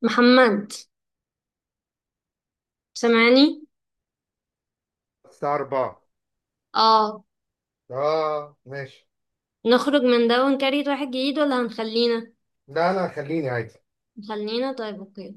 محمد سامعني الساعة أربعة اه اه ماشي نخرج من ده ونكريت واحد جديد ولا هنخلينا لا لا خليني عادي خلينا طيب اوكي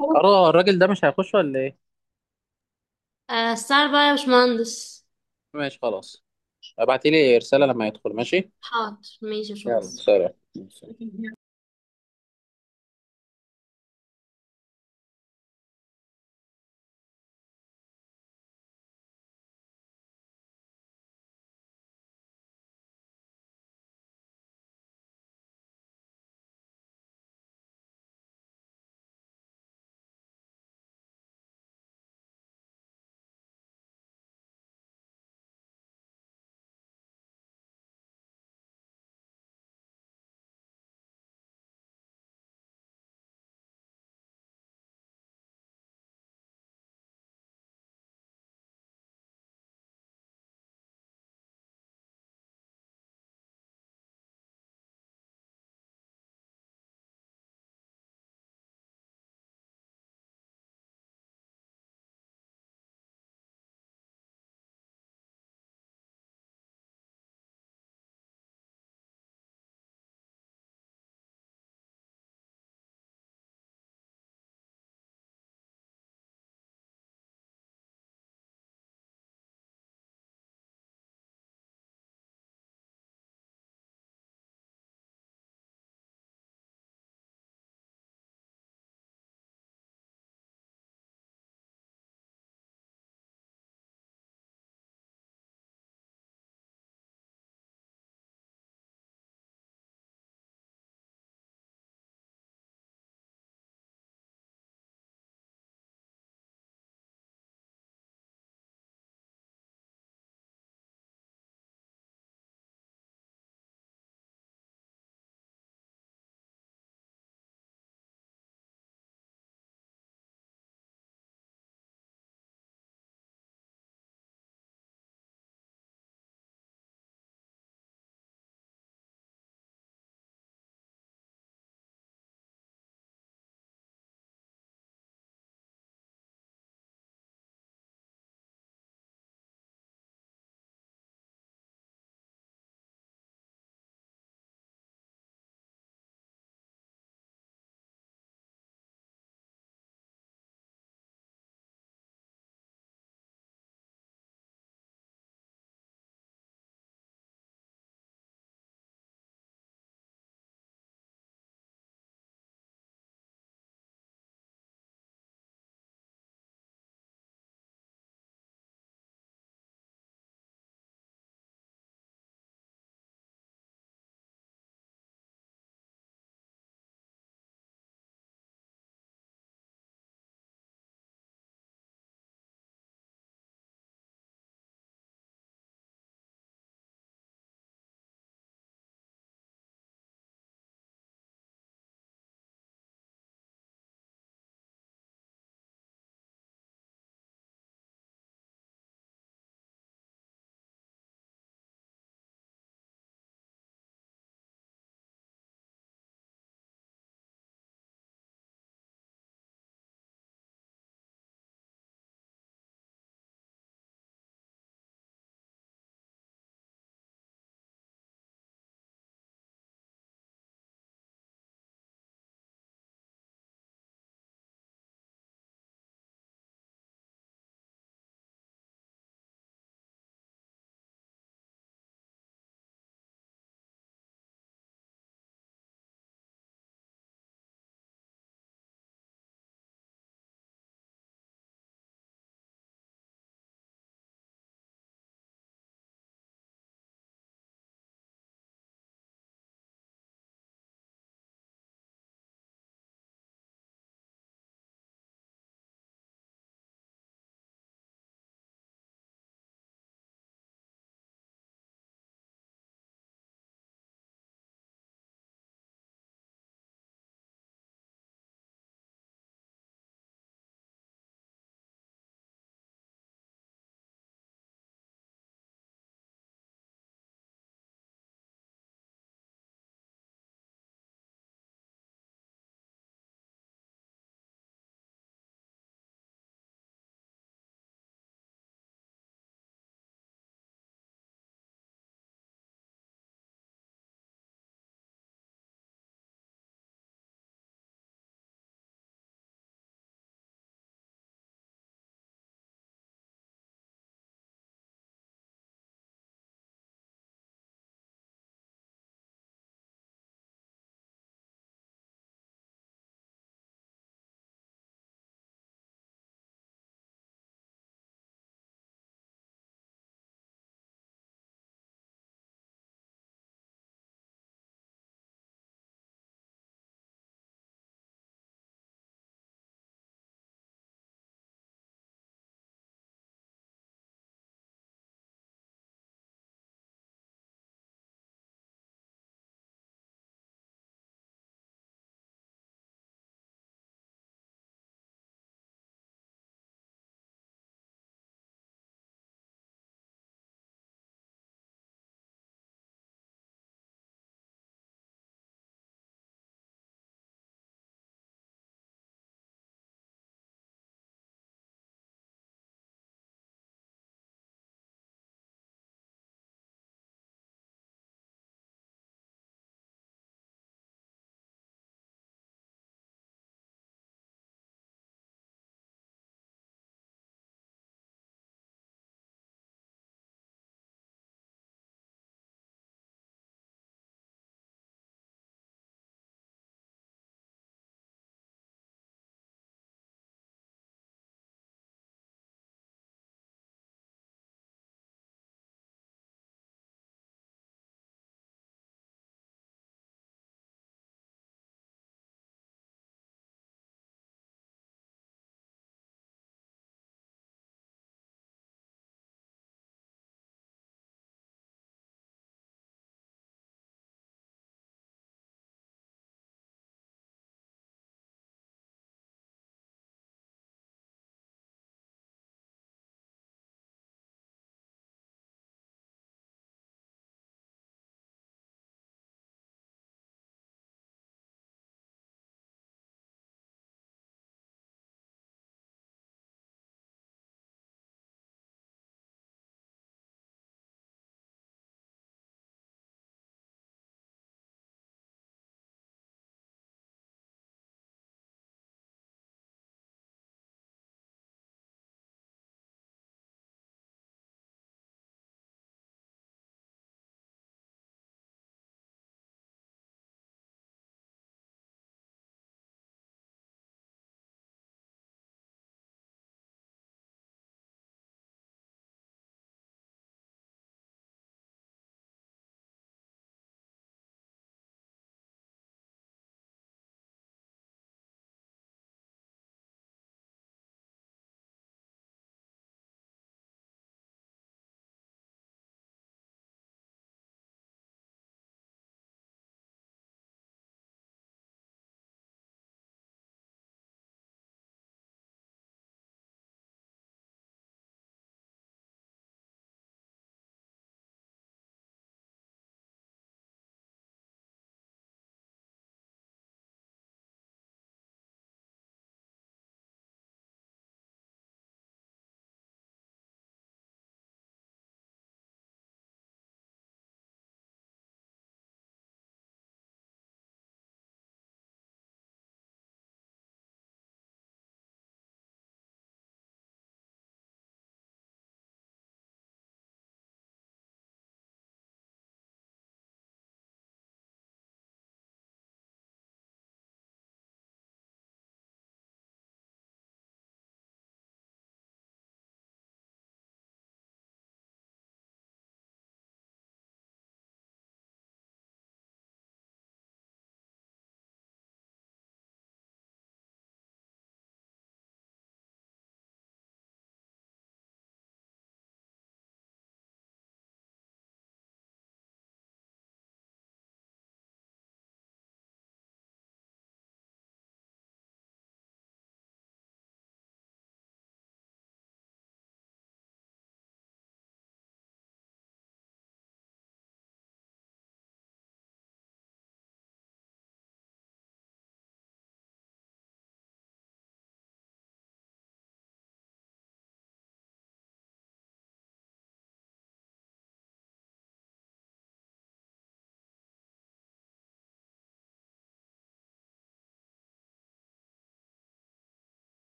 اه الراجل ده مش هيخش ولا ايه آه الساعة أربعة يا باشمهندس ماشي خلاص ابعتيلي رسالة لما يدخل ماشي حاضر ماشي يا يلا باشمهندس سلام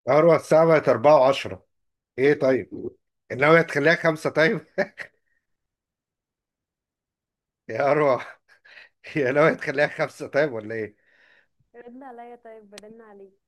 أروى الساعة بقت أربعة وعشرة إيه طيب الناوية تخليها خمسة طيب يا أروى هي ناوية تخليها خمسة طيب ولا إيه رن عليا طيب برن عليك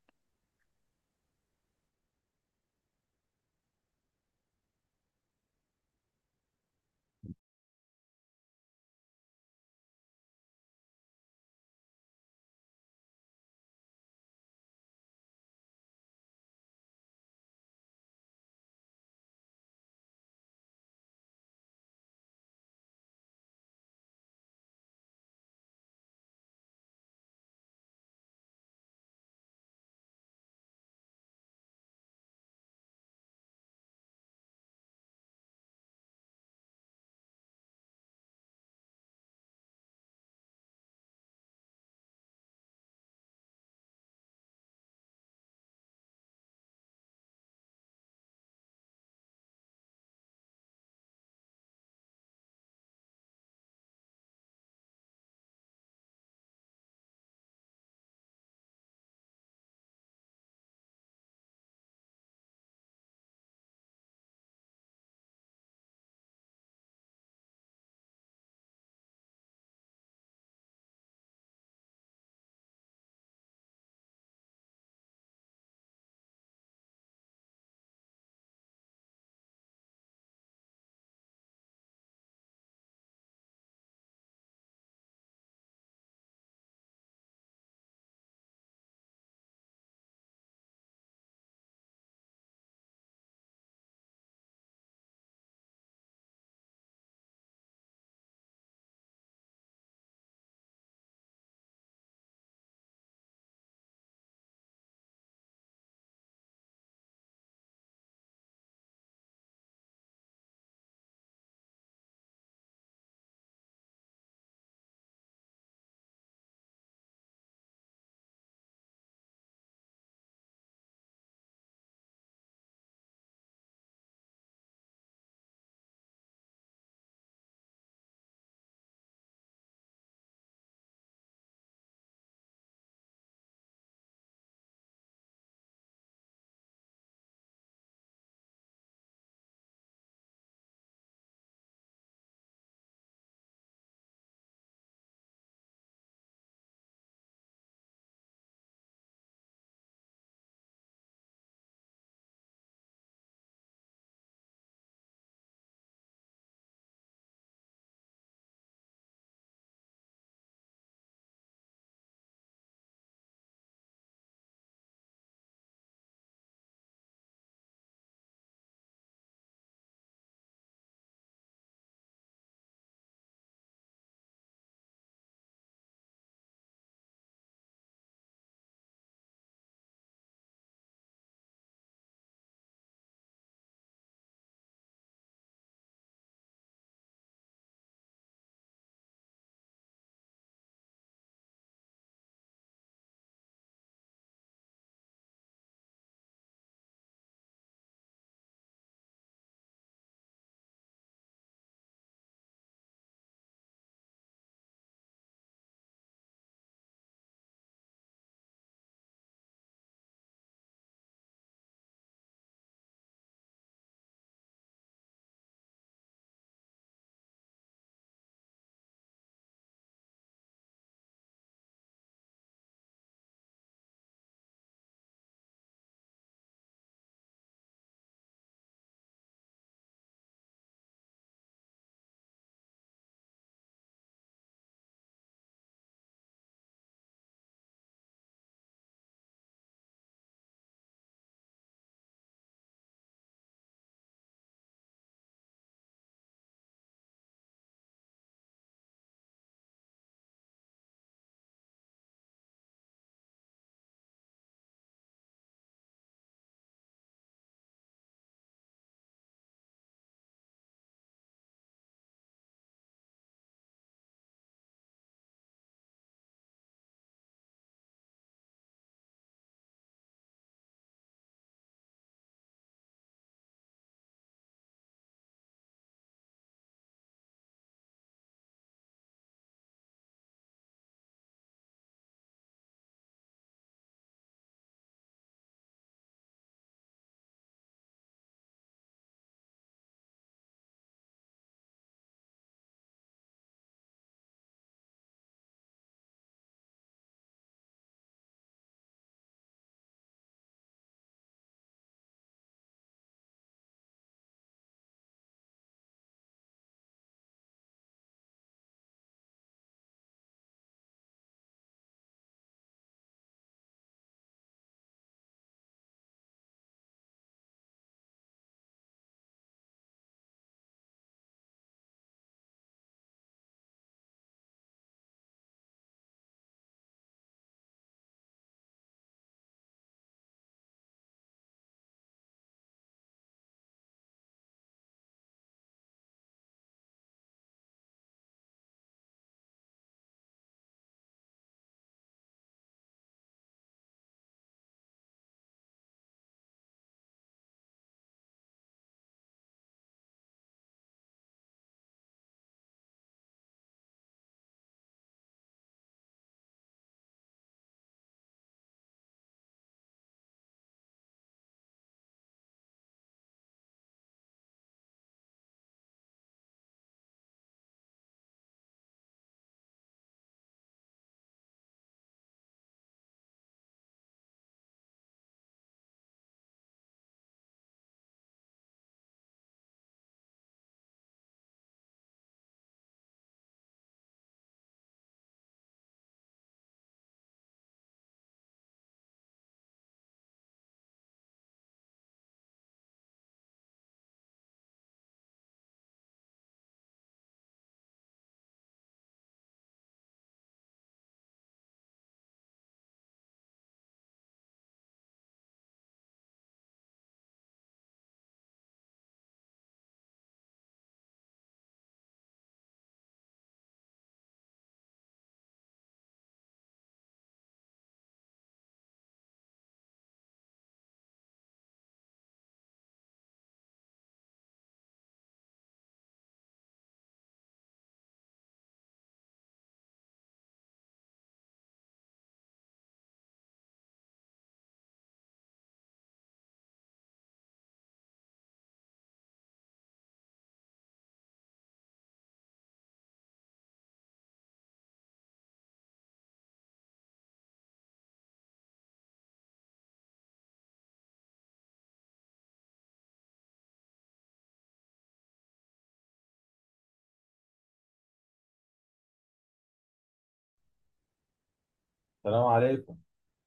السلام عليكم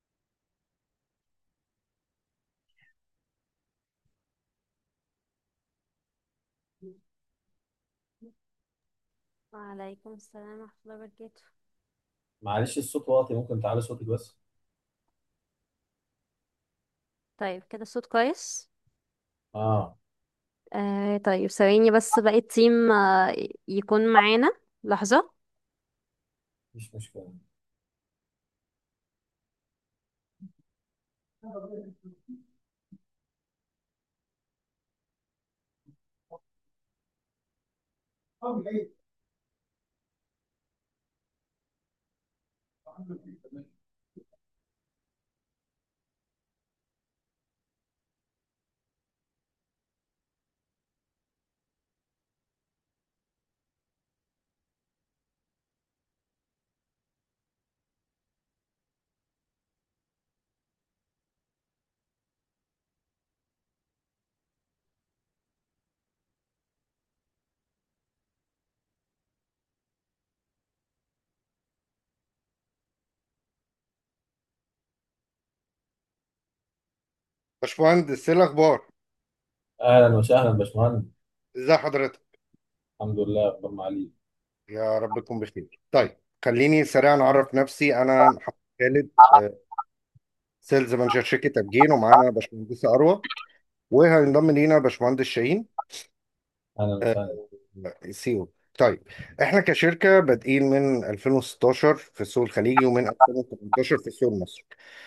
وعليكم السلام ورحمة الله وبركاته معلش الصوت واطي ممكن تعلي صوتك بس طيب كده الصوت كويس اه آه طيب ثواني بس باقي التيم آه يكون معانا لحظة مش مشكلة باشمهندس ايه الاخبار اهلا وسهلا باشمهندس ازي حضرتك الحمد لله اخبار معاليك يا رب تكون بخير طيب خليني سريعا اعرف نفسي انا محمد خالد آه، سيلز مانجر شركه ابجين ومعانا باشمهندسه اروى وهينضم لينا باشمهندس شاهين اهلا وسهلا سي او طيب احنا كشركه بادئين من 2016 في السوق الخليجي ومن 2018 في السوق المصري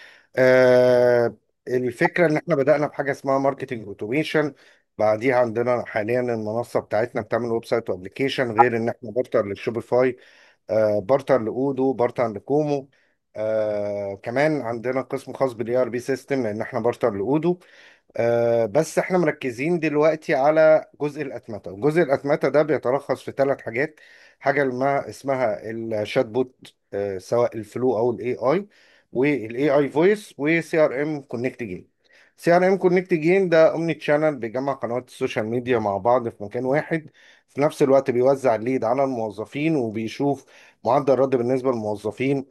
آه الفكره ان احنا بدانا بحاجه اسمها ماركتنج اوتوميشن بعديها عندنا حاليا المنصه بتاعتنا بتعمل ويب سايت وابلكيشن غير ان احنا بارتر للشوبيفاي آه بارتر لاودو بارتر لكومو آه كمان عندنا قسم خاص بالاي ار بي سيستم لان احنا بارتر لاودو آه، بس احنا مركزين دلوقتي على جزء الاتمته جزء الاتمته ده بيتلخص في ثلاث حاجات حاجه ما اسمها الشات بوت آه، سواء الفلو او الاي اي والاي اي فويس وسي ار ام كونكت جين سي ار ام كونكت جين ده اومني تشانل بيجمع قنوات السوشيال ميديا مع بعض في مكان واحد في نفس الوقت بيوزع الليد على الموظفين وبيشوف معدل الرد بالنسبه للموظفين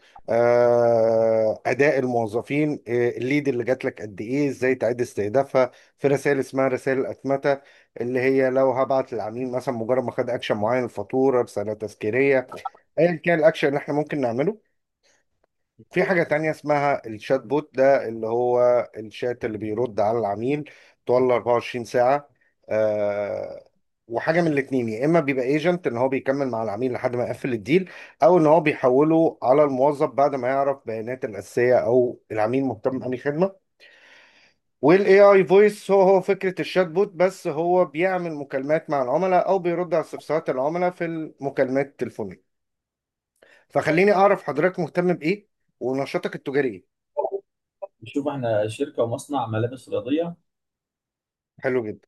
آه، اداء الموظفين آه، الليد اللي جات لك قد ايه ازاي تعيد استهدافها في رسائل اسمها رسائل الاتمته اللي هي لو هبعت للعميل مثلا مجرد ما خد اكشن معين الفاتوره رساله تذكيريه ايا كان الاكشن اللي احنا ممكن نعمله في حاجة تانية اسمها الشات بوت ده اللي هو الشات اللي بيرد على العميل طوال 24 ساعة آه وحاجة من الاتنين يا إما بيبقى ايجنت إن هو بيكمل مع العميل لحد ما يقفل الديل أو إن هو بيحوله على الموظف بعد ما يعرف بيانات الأساسية أو العميل مهتم بأنهي خدمة والاي اي فويس هو هو فكرة الشات بوت بس هو بيعمل مكالمات مع العملاء أو بيرد على استفسارات العملاء في المكالمات التليفونية فخليني أعرف حضرتك مهتم بإيه ونشاطك التجاري إيه نشوف احنا شركة ومصنع ملابس رياضية حلو جدا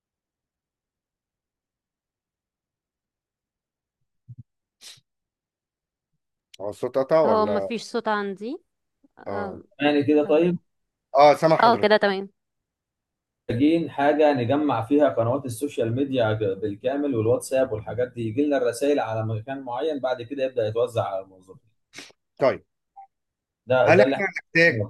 هو الصوت قطع هو ولا مفيش صوت عندي اه اه يعني كده طيب طيب اه سامع اه حضرتك كده تمام محتاجين حاجة نجمع فيها قنوات السوشيال ميديا بالكامل والواتساب والحاجات دي يجي لنا الرسائل على مكان معين بعد كده يبدأ يتوزع على الموظفين طيب ده هل ده اللي احنا احنا هنحتاج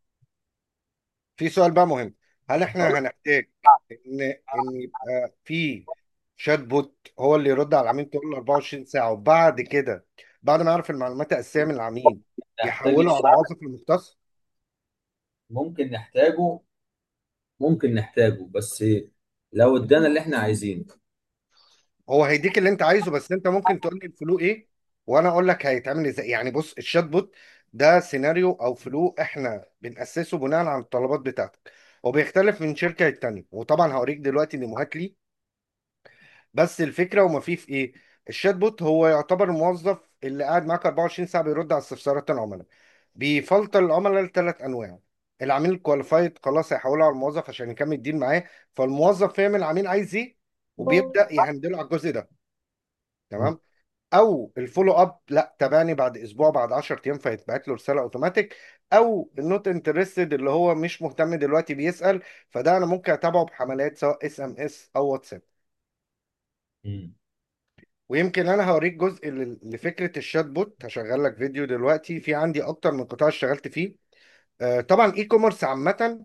في سؤال بقى مهم هل احنا هنحتاج ان ان يبقى في شات بوت هو اللي يرد على العميل طول 24 ساعة وبعد كده بعد ما يعرف المعلومات الأساسية من العميل نحتاج يحوله على الموظف المختص ممكن نحتاجه ممكن نحتاجه بس لو ادانا اللي احنا عايزينه هو هيديك اللي انت عايزه بس انت ممكن تقول لي الفلو ايه وانا اقول لك هيتعمل ازاي يعني بص الشات بوت ده سيناريو او فلو احنا بنأسسه بناء على الطلبات بتاعتك وبيختلف من شركة للتانية وطبعا هوريك دلوقتي ديموهات ليه بس الفكره وما فيه في ايه الشات بوت هو يعتبر الموظف اللي قاعد معاك 24 ساعه بيرد على استفسارات العملاء بيفلتر العملاء لثلاث انواع العميل الكواليفايد خلاص هيحوله على الموظف عشان يكمل الديل معاه فالموظف فاهم العميل عايز ايه وبيبدا يهندله على الجزء ده تمام او الفولو اب لا تابعني بعد اسبوع بعد 10 ايام فيتبعت له رساله اوتوماتيك او النوت انترستد اللي هو مش مهتم دلوقتي بيسال فده انا ممكن اتابعه بحملات سواء اس ام اس او واتساب مم. ويمكن انا هوريك جزء ل- لفكره الشات بوت هشغل لك فيديو دلوقتي في عندي اكتر من قطاع اشتغلت فيه آه، طبعا اي كوميرس عامه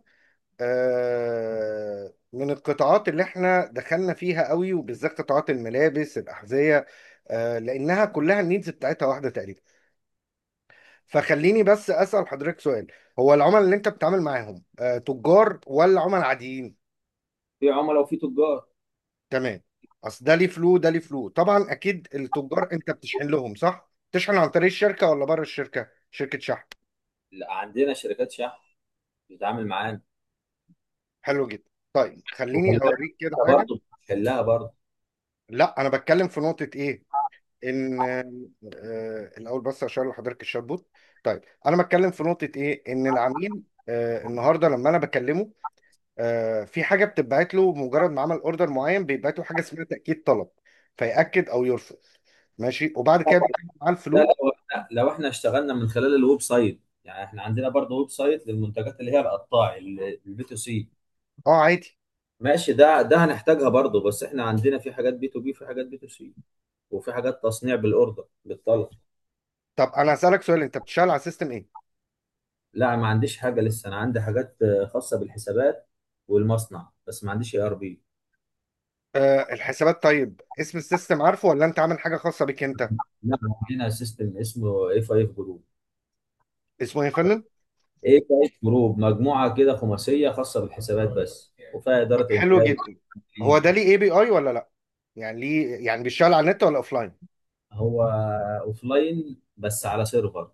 آه، من القطاعات اللي احنا دخلنا فيها قوي وبالذات قطاعات الملابس الاحذيه آه، لانها كلها النيدز بتاعتها واحده تقريبا فخليني بس اسال حضرتك سؤال هو العملاء اللي انت بتتعامل معاهم آه، تجار ولا عملاء عاديين في عملاء وفي تجار تمام اصل ده ليه فلو ده ليه فلو طبعا اكيد التجار انت بتشحن لهم صح تشحن عن طريق الشركه ولا بره الشركه شركه شحن لا عندنا شركات شحن بتتعامل معانا حلو جدا طيب خليني وخلي بالك اوريك كده إحنا حاجه برضه بنحلها برضه لا انا بتكلم في نقطه ايه ان آه الاول بس اشار لحضرتك الشات بوت طيب انا بتكلم في نقطه ايه ان العميل آه النهارده لما انا بكلمه آه في حاجه بتتبعت له مجرد ما عمل اوردر معين بيتبعت له حاجه اسمها تاكيد طلب فياكد او يرفض ماشي وبعد كده بيتم معاه لا الفلو لو احنا لو احنا اشتغلنا من خلال الويب سايت يعني احنا عندنا برضه ويب سايت للمنتجات اللي هي القطاعي البي تو سي اه عادي ماشي ده ده هنحتاجها برضه بس احنا عندنا في حاجات بي تو بي وفي حاجات بي تو سي وفي حاجات تصنيع بالاوردر بالطلب طب انا هسالك سؤال انت بتشتغل على سيستم ايه لا ما عنديش حاجه لسه انا عندي حاجات آه، خاصه بالحسابات والمصنع بس ما عنديش اي ار بي آه الحسابات طيب اسم السيستم عارفه ولا انت عامل حاجه خاصه بيك انت لا عندنا سيستم اسمه اي 5 جروب اسمه ايه يا فندم اي 5 جروب مجموعه كده خماسيه خاصه بالحسابات بس وفيها اداره حلو انتاج جدا هو ده ليه اي بي اي ولا لا يعني ليه يعني بيشتغل على النت ولا اوفلاين هو اوف لاين بس على سيرفر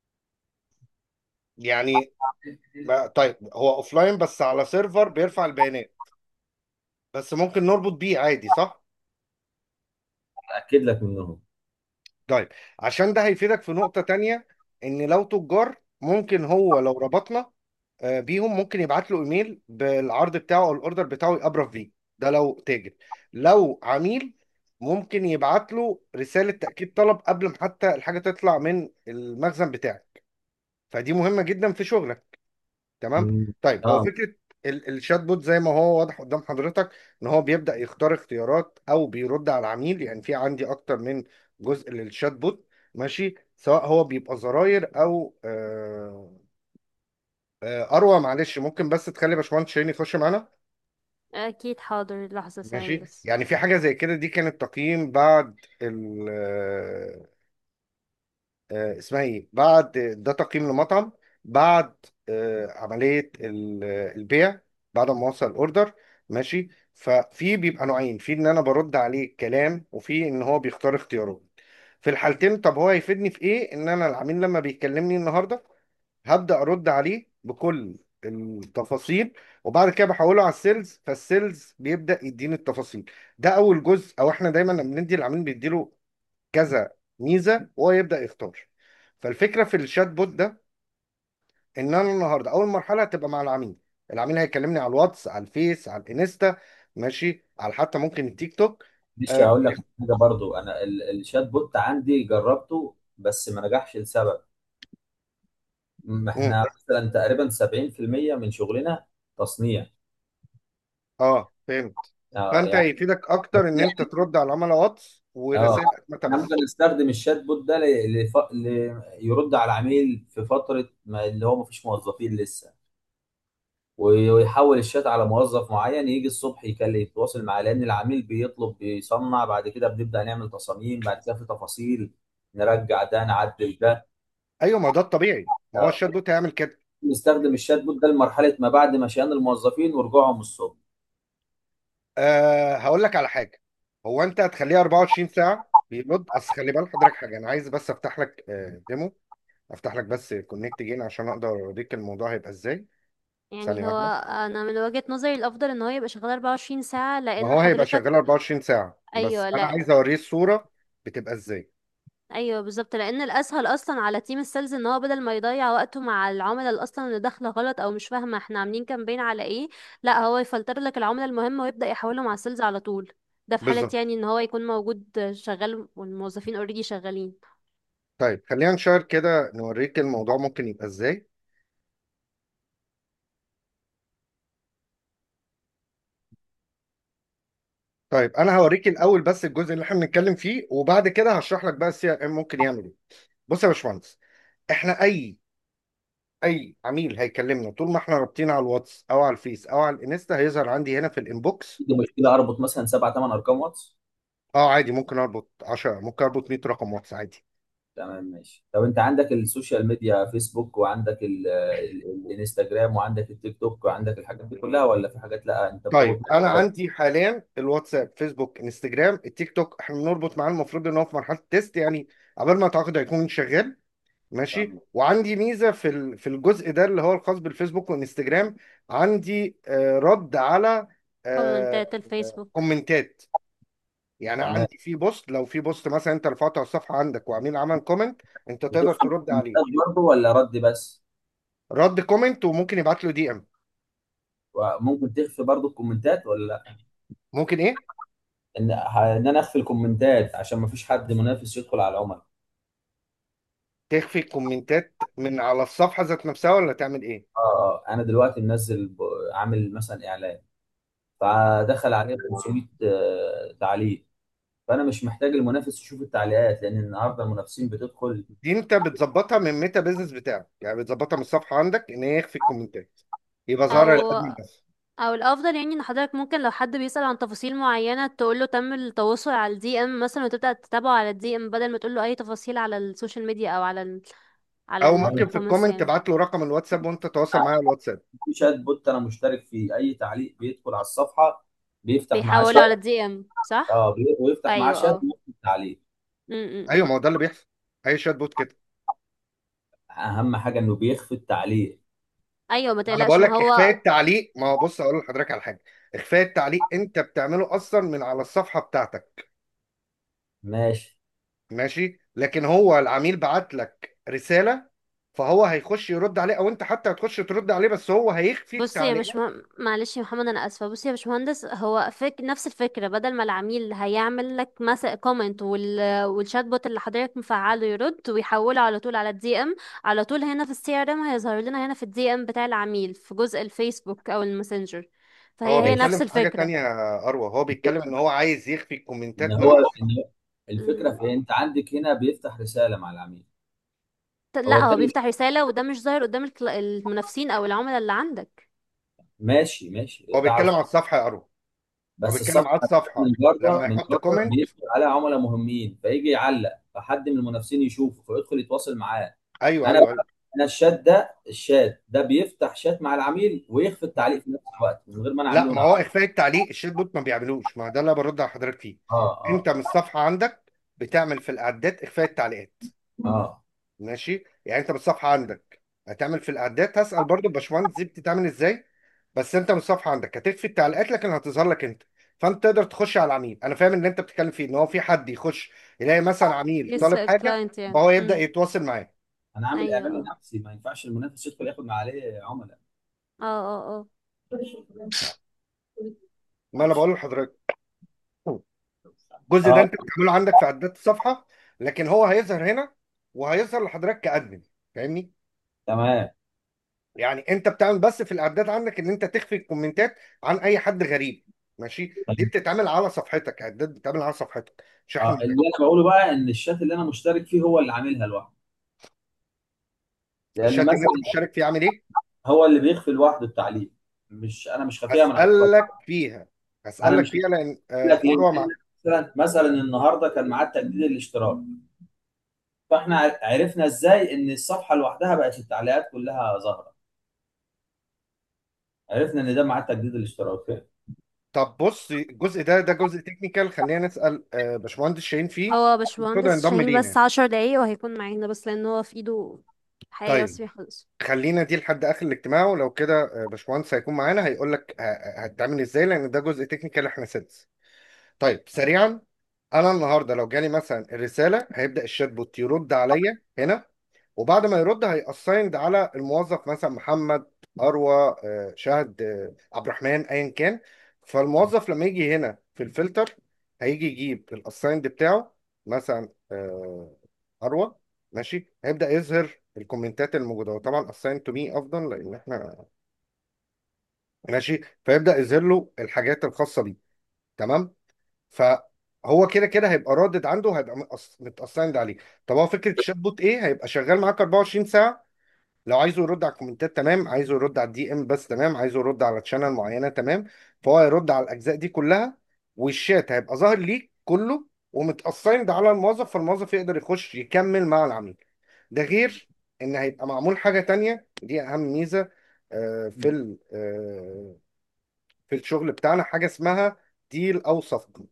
يعني ما طيب هو اوفلاين بس على سيرفر بيرفع البيانات بس ممكن نربط بيه عادي صح اكد لك منهم طيب عشان ده هيفيدك في نقطة تانية ان لو تجار ممكن هو لو ربطنا آه، بيهم ممكن يبعت له ايميل بالعرض بتاعه او الاوردر بتاعه يقرب بيه ده لو تاجر لو عميل ممكن يبعت له رسالة تأكيد طلب قبل ما حتى الحاجة تطلع من المخزن بتاعك فدي مهمة جدا في شغلك تمام مم. طيب هو اه فكره ال- الشات بوت زي ما هو واضح قدام حضرتك ان هو بيبدا يختار اختيارات او بيرد على العميل يعني في عندي اكتر من جزء للشات بوت ماشي سواء هو بيبقى زراير او آه، آه، اروى معلش ممكن بس تخلي باشمهندس شيرين يخش معانا اكيد حاضر لحظة ثواني ماشي بس يعني في حاجه زي كده دي كانت تقييم بعد ال آه، اسمها ايه بعد ده تقييم لمطعم بعد آه، عملية ال- البيع بعد ما وصل الاوردر ماشي ففي بيبقى نوعين في ان انا برد عليه كلام وفي ان هو بيختار اختيارات في الحالتين طب هو هيفيدني في ايه ان انا العميل لما بيكلمني النهارده هبدأ ارد عليه بكل التفاصيل وبعد كده بحوله على السيلز فالسيلز بيبدأ يديني التفاصيل ده اول جزء او احنا دايما لما بندي العميل بيديله كذا ميزه وهو يبدا يختار فالفكره في الشات بوت ده ان انا النهارده اول مرحله هتبقى مع العميل العميل هيكلمني على الواتس على الفيس على الانستا ماشي على حتى ممكن التيك توك معلش آه هقول لك حاجه برضو انا ال- الشات بوت عندي جربته بس ما نجحش لسبب م- مم. احنا مثلا تقريبا 70% من شغلنا تصنيع اه فهمت اه فانت يعني هيفيدك اكتر ان انت ترد على العملاء واتس اه ورسائل اسمها احنا بس ممكن نستخدم الشات بوت ده ل... لف... ل... يرد على العميل في فتره ما اللي هو ما فيش موظفين لسه ويحول الشات على موظف معين يجي الصبح يكلم يتواصل معاه لان العميل بيطلب بيصنع بعد كده بنبدا نعمل تصاميم بعد كده في تفاصيل نرجع ده نعدل ده ايوه ما ده الطبيعي ما هو الشات بوت هيعمل كده نستخدم الشات بوت ده لمرحله ما بعد مشيان الموظفين ورجوعهم الصبح آه هقول لك على حاجه هو انت هتخليها 24 ساعه بيرد اصل خلي بالك حضرتك حاجه انا عايز بس افتح لك آه ديمو افتح لك بس كونكت جين عشان اقدر اوريك الموضوع هيبقى ازاي ثانيه يعني هو واحده انا من وجهة نظري الافضل ان هو يبقى شغال 24 ساعة ما لان هو هيبقى حضرتك شغال 24 ساعة بس ايوه أنا لا عايز أوريه الصورة بتبقى إزاي ايوه بالظبط لان الاسهل اصلا على تيم السيلز ان هو بدل ما يضيع وقته مع العملاء اللي اصلا اللي داخله غلط او مش فاهمه احنا عاملين كامبين على ايه لا هو يفلتر لك العملاء المهمه ويبدا يحولهم على السيلز على طول ده في حاله بالظبط يعني ان هو يكون موجود شغال والموظفين اوريدي شغالين طيب خلينا نشار كده نوريك الموضوع ممكن يبقى إزاي طيب انا هوريك الاول بس الجزء اللي احنا بنتكلم فيه وبعد كده هشرح لك بقى السي ار ام ممكن يعمل ايه بص يا باشمهندس احنا اي اي عميل هيكلمنا طول ما احنا رابطين على الواتس او على الفيس او على الانستا هيظهر عندي هنا في الانبوكس دي مشكله اربط مثلا سبع ثمان ارقام واتس اه عادي ممكن اربط 10 ممكن اربط 100 رقم واتس عادي تمام ماشي طب انت عندك السوشيال ميديا فيسبوك وعندك ال ال الانستجرام وعندك التيك توك وعندك الحاجات دي كلها ولا في حاجات لا انت بتربط طيب انا معاها عندي حاليا الواتساب فيسبوك انستجرام التيك توك احنا بنربط معاه المفروض ان هو في مرحله تيست يعني قبل ما اعتقد هيكون شغال ماشي تمام وعندي ميزه في ال- في الجزء ده اللي هو الخاص بالفيسبوك والانستجرام عندي آه، رد على آه، كومنتات الفيسبوك كومنتات يعني تمام عندي في بوست لو في بوست مثلا انت رفعته على الصفحه عندك وعميل عمل كومنت انت تقدر بتدخل ترد عليه كومنتات برضه ولا رد بس رد كومنت وممكن يبعت له دي ام وممكن تخفي برضه الكومنتات ولا لا ممكن ايه ان ان انا اخفي الكومنتات عشان ما فيش حد منافس يدخل على العملاء تخفي الكومنتات من على الصفحه ذات نفسها ولا تعمل ايه اه اه انا دلوقتي منزل ب- عامل مثلا اعلان فدخل عليه 500 آه، تعليق فانا مش محتاج المنافس يشوف التعليقات لان النهارده المنافسين بتدخل دي انت بتظبطها من ميتا بيزنس بتاعك يعني بتظبطها من الصفحه عندك ان هي يخفي الكومنتات يبقى ظاهره او للادمن بس او الافضل يعني ان حضرتك ممكن لو حد بيسأل عن تفاصيل معينة تقول له تم التواصل على الدي ام مثلا وتبدأ تتابعه على الدي ام بدل ما تقول له اي تفاصيل على السوشيال ميديا او على ال على او ممكن في الكومنتس الكومنت يعني تبعت له رقم الواتساب وانت تتواصل معاه على الواتساب في شات بوت انا مشترك فيه اي تعليق بيدخل على الصفحه بيفتح معاه بيحولوا على شات الدي ام صح اه بي- ويفتح معاه ايوه شات اه ويكتب تعليق م- م- ايوه م. ما هو ده اللي بيحصل اي شات بوت كده اهم حاجه انه بيخفي التعليق ايوه ما انا تقلقش بقول ما لك اخفاء هو التعليق ما هو بص اقول لحضرتك على حاجه اخفاء التعليق انت بتعمله اصلا من على الصفحه بتاعتك ماشي ماشي لكن هو العميل بعت لك رساله فهو هيخش يرد عليه او انت حتى هتخش ترد عليه بس هو هيخفي بص يا التعليقات مش مه... معلش يا محمد انا اسفه بص يا باشمهندس هو فك... نفس الفكره بدل ما العميل هيعمل لك مثلا كومنت وال... والشات بوت اللي حضرتك مفعله يرد ويحوله على طول على الدي ام على طول هنا في السي ار ام هيظهر لنا هنا في الدي ام بتاع العميل في جزء الفيسبوك او الماسنجر هو فهي هي بيتكلم نفس في حاجه الفكره تانية يا اروى هو بيتكلم ان هو عايز يخفي ان الكومنتات من هو على إن هو الفكره مم. في إيه؟ انت عندك هنا بيفتح رساله مع العميل ط- هو لا ده هو اللي- بيفتح رساله وده مش ظاهر قدام الكلا- المنافسين او العملاء اللي عندك ماشي ماشي هو ده بيتكلم عاوز على الصفحه يا اروى هو بس بيتكلم على الصفحه الصفحه من بره لما من يحط بره كومنت بيدخل عليها عملاء مهمين فيجي يعلق فحد من المنافسين يشوفه فيدخل يتواصل معاه ايوه انا ايوه بقى ايوه انا الشات ده الشات ده بيفتح شات مع العميل ويخفي التعليق في نفس الوقت من غير ما انا اعمل لا له ما هو دعوه اخفاء التعليق الشات بوت ما بيعملوش ما ده اللي برد على حضرتك فيه اه انت اه من الصفحه عندك بتعمل في الاعداد اخفاء التعليقات اه ماشي يعني انت من الصفحه عندك هتعمل في الاعداد هسال برضو الباشمهندس دي بتتعمل ازاي بس انت من الصفحه عندك هتخفي التعليقات لكن هتظهر لك انت فانت تقدر تخش على العميل انا فاهم ان انت بتتكلم فيه ان هو في حد يخش يلاقي مثلا عميل طالب يسرق حاجه الكلاينت يعني فهو يبدا مم. يتواصل معاه انا عامل اعلان ايوه لنفسي ما ينفعش المنافس يدخل ياخد مع عليه عملاء اه اه اه ما انا بقول لحضرتك الجزء ده اه انت بتعمله عندك في اعداد الصفحه لكن هو هيظهر هنا وهيظهر لحضرتك كادمن فاهمني تمام يعني انت بتعمل بس في الاعداد عندك ان انت تخفي الكومنتات عن اي حد غريب ماشي دي بتتعمل على صفحتك اعداد بتتعمل على صفحتك مش احنا اه اللي انا بقوله بقى ان الشات اللي انا مشترك فيه هو اللي عاملها لوحده لان الشات اللي انت مثلا مشترك فيه عامل ايه هو اللي بيخفي لوحده التعليق مش انا مش خافيها من على الخط هسألك فيها انا هسألك مش فيها لان هقول لك آه، ليه اروى لان مع مثلا مثلا النهارده كان ميعاد تجديد الاشتراك فاحنا ع- عرفنا ازاي ان الصفحه لوحدها بقت التعليقات كلها ظاهره عرفنا ان ده ميعاد تجديد الاشتراك طب بص الجزء ده ده جزء تكنيكال خلينا نسأل آه، باشمهندس شاهين فيه هو المفروض باشمهندس هينضم شاهين بس لينا عشر دقايق وهيكون معانا بس لان هو في ايده حاجة بس طيب بيخلص خلينا دي لحد اخر الاجتماع ولو كده آه، باشمهندس هيكون معانا هيقول لك ه- هتعمل ازاي لان ده جزء تكنيكال احنا سيلز طيب سريعا انا النهارده لو جالي مثلا الرساله هيبدا الشات بوت يرد عليا هنا وبعد ما يرد هيأسايند على الموظف مثلا محمد اروى آه، شهد آه، عبد الرحمن ايا كان فالموظف لما يجي هنا في الفلتر هيجي يجيب الاسايند بتاعه مثلا آه، اروى ماشي هيبدا يظهر الكومنتات الموجوده وطبعا اسايند تو مي افضل لان احنا ماشي فيبدا يظهر له الحاجات الخاصه بيه تمام فهو كده كده هيبقى رادد عنده هيبقى متأسايند عليه طب هو فكره الشات بوت ايه هيبقى شغال معاك 24 ساعه لو عايزه يرد على الكومنتات تمام عايزه يرد على الدي ام بس تمام عايزه يرد على تشانل معينه تمام فهو هيرد على الاجزاء دي كلها والشات هيبقى ظاهر ليك كله ومتأسايند على الموظف فالموظف يقدر يخش يكمل مع العميل ده غير ان هيبقى معمول حاجه تانية دي اهم ميزه آه، في ال- آه، في الشغل بتاعنا حاجه اسمها ديل او صفقه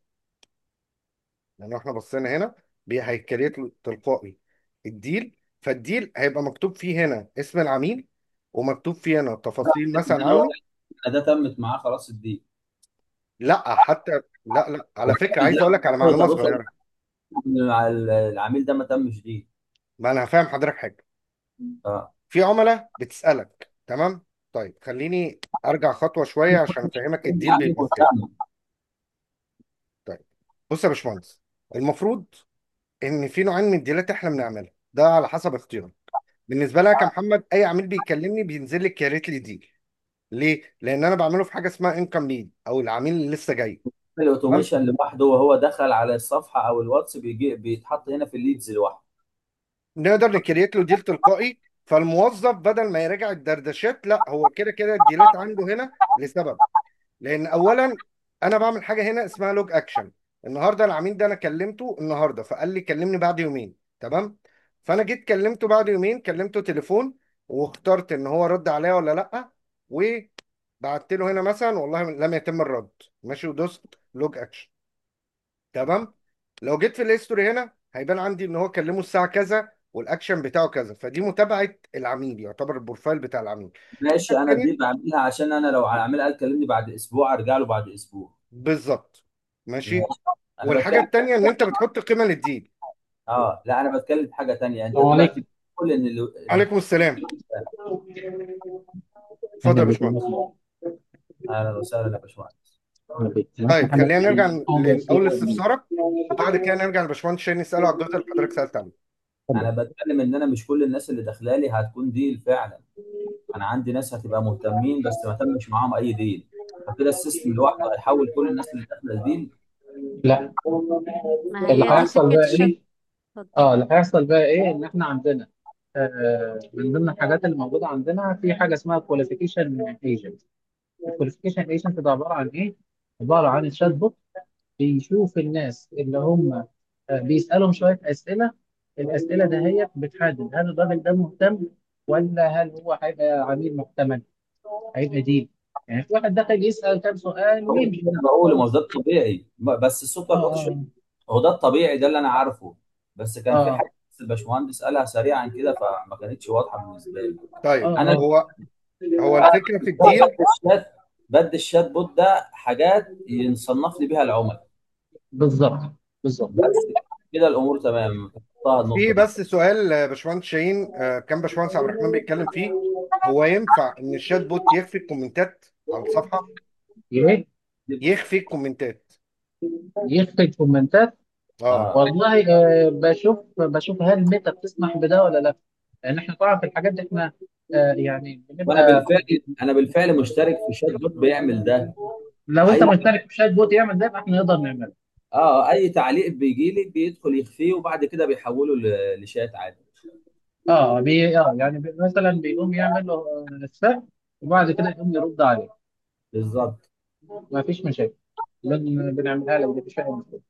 يعني احنا بصينا هنا بي- هيكريت له تلقائي الديل فالديل هيبقى مكتوب فيه هنا اسم العميل ومكتوب فيه هنا تفاصيل مثلا ده عنه ده تمت معاه خلاص الدي لا حتى لا لا على فكره عايز اقول لك على معلومه بص صغيره العميل ده ما تمش دي ما انا هفهم حضرتك حاجه اه في عملاء بتسالك تمام طيب خليني ارجع خطوه شويه عشان افهمك الديل عميل بيبقى ازاي مهتم طيب بص يا باشمهندس المفروض ان في نوعين من الديلات احنا بنعملها ده على حسب اختيارك بالنسبه لك يا محمد اي عميل بيكلمني بينزل لي كاريت لي ديل ليه لان انا بعمله في حاجه اسمها انكم ليد او العميل اللي لسه جاي تمام الاوتوميشن لوحده وهو دخل على الصفحه او الواتس بيجي بيتحط هنا في الليدز لوحده نقدر نكريت له ديل تلقائي فالموظف بدل ما يراجع الدردشات لا هو كده كده الديلات عنده هنا لسبب لان اولا انا بعمل حاجه هنا اسمها لوج اكشن النهارده العميل ده انا كلمته النهارده فقال لي كلمني بعد يومين تمام فانا جيت كلمته بعد يومين كلمته تليفون واخترت ان هو رد عليا ولا لا وبعت له هنا مثلا والله لم يتم الرد ماشي ودوست لوج اكشن تمام لو جيت في الهيستوري هنا هيبان عندي ان هو كلمه الساعه كذا والاكشن بتاعه كذا فدي متابعه العميل يعتبر البروفايل بتاع العميل ماشي انا التانية دي بعملها عشان انا لو العميل قال كلمني بعد اسبوع ارجع له بعد اسبوع بالظبط ماشي ماشي انا والحاجه بتكلم التانيه ان انت بتحط قيمه للديل اه لا انا بتكلم في حاجه تانية انت السلام دلوقتي عليكم بتقول ان ال... عليكم السلام اتفضل اهلا يا بكم باشمهندس اهلا وسهلا يا باشمهندس اهلا بك طيب محمد خلينا نرجع اتفضل لاول استفسارك وبعد كده نرجع لباشمهندس شيرين نساله على الجزء اللي حضرتك سالت عليه انا بتكلم ان انا مش كل الناس اللي داخله لي هتكون ديل فعلا انا عندي ناس هتبقى مهتمين بس ما تمش معاهم اي ديل فكده السيستم لوحده هيحول كل الناس اللي داخله الديل لا ما اللي هي دي هيحصل سكة بقى الشات ايه اتفضل اه اللي هيحصل بقى ايه ان احنا عندنا آه من ضمن الحاجات اللي موجوده عندنا في حاجه اسمها كواليفيكيشن ايجنت الكواليفيكيشن ايجنت ده عباره عن ايه عباره عن الشات بوت بيشوف الناس اللي هم آه بيسالهم شويه اسئله الاسئله ده هي بتحدد هل الراجل ده مهتم ولا هل هو هيبقى عميل محتمل هيبقى دي يعني في واحد دخل يسأل كام سؤال هو ده ويمشي اللي انا بقوله ما هو ده الطبيعي بس السوبر اوبشن اه هو ده الطبيعي ده اللي انا عارفه بس اه كان في اه حاجه بس الباشمهندس قالها سريعا كده فما كانتش واضحه بالنسبه لي طيب اه انا اه هو هو انا الفكره في بدي الديل الشات بدي الشات بوت ده حاجات ينصنف لي بيها العملاء بالظبط بالظبط بس كده الامور تمام حطها في النقطه دي بس سؤال آه، باشمهندس شاهين آه، كان باشمهندس عبد الرحمن بيتكلم فيه هو ينفع ان الشات بوت يخفي الكومنتات على الصفحه ايه يخفي الكومنتات يخفي الكومنتات اه اه والله آه بشوف بشوف هل ميتا بتسمح بده ولا لا لان احنا طبعا في الحاجات دي احنا آه يعني وانا بنبقى بالفعل انا بالفعل مشترك في شات بوت بيعمل ده لو انت اي مشترك في شات بوت يعمل ده يبقى احنا نقدر نعمله اه اي تعليق بيجي لي بيدخل يخفيه وبعد كده بيحوله ل- لشات عادي اه بي اه يعني بي مثلا بيقوم يعمل له آه، السهم وبعد كده يقوم يرد عليه بالظبط ما فيش مشاكل بن- بنعملها لك دي مفيش اي مشكله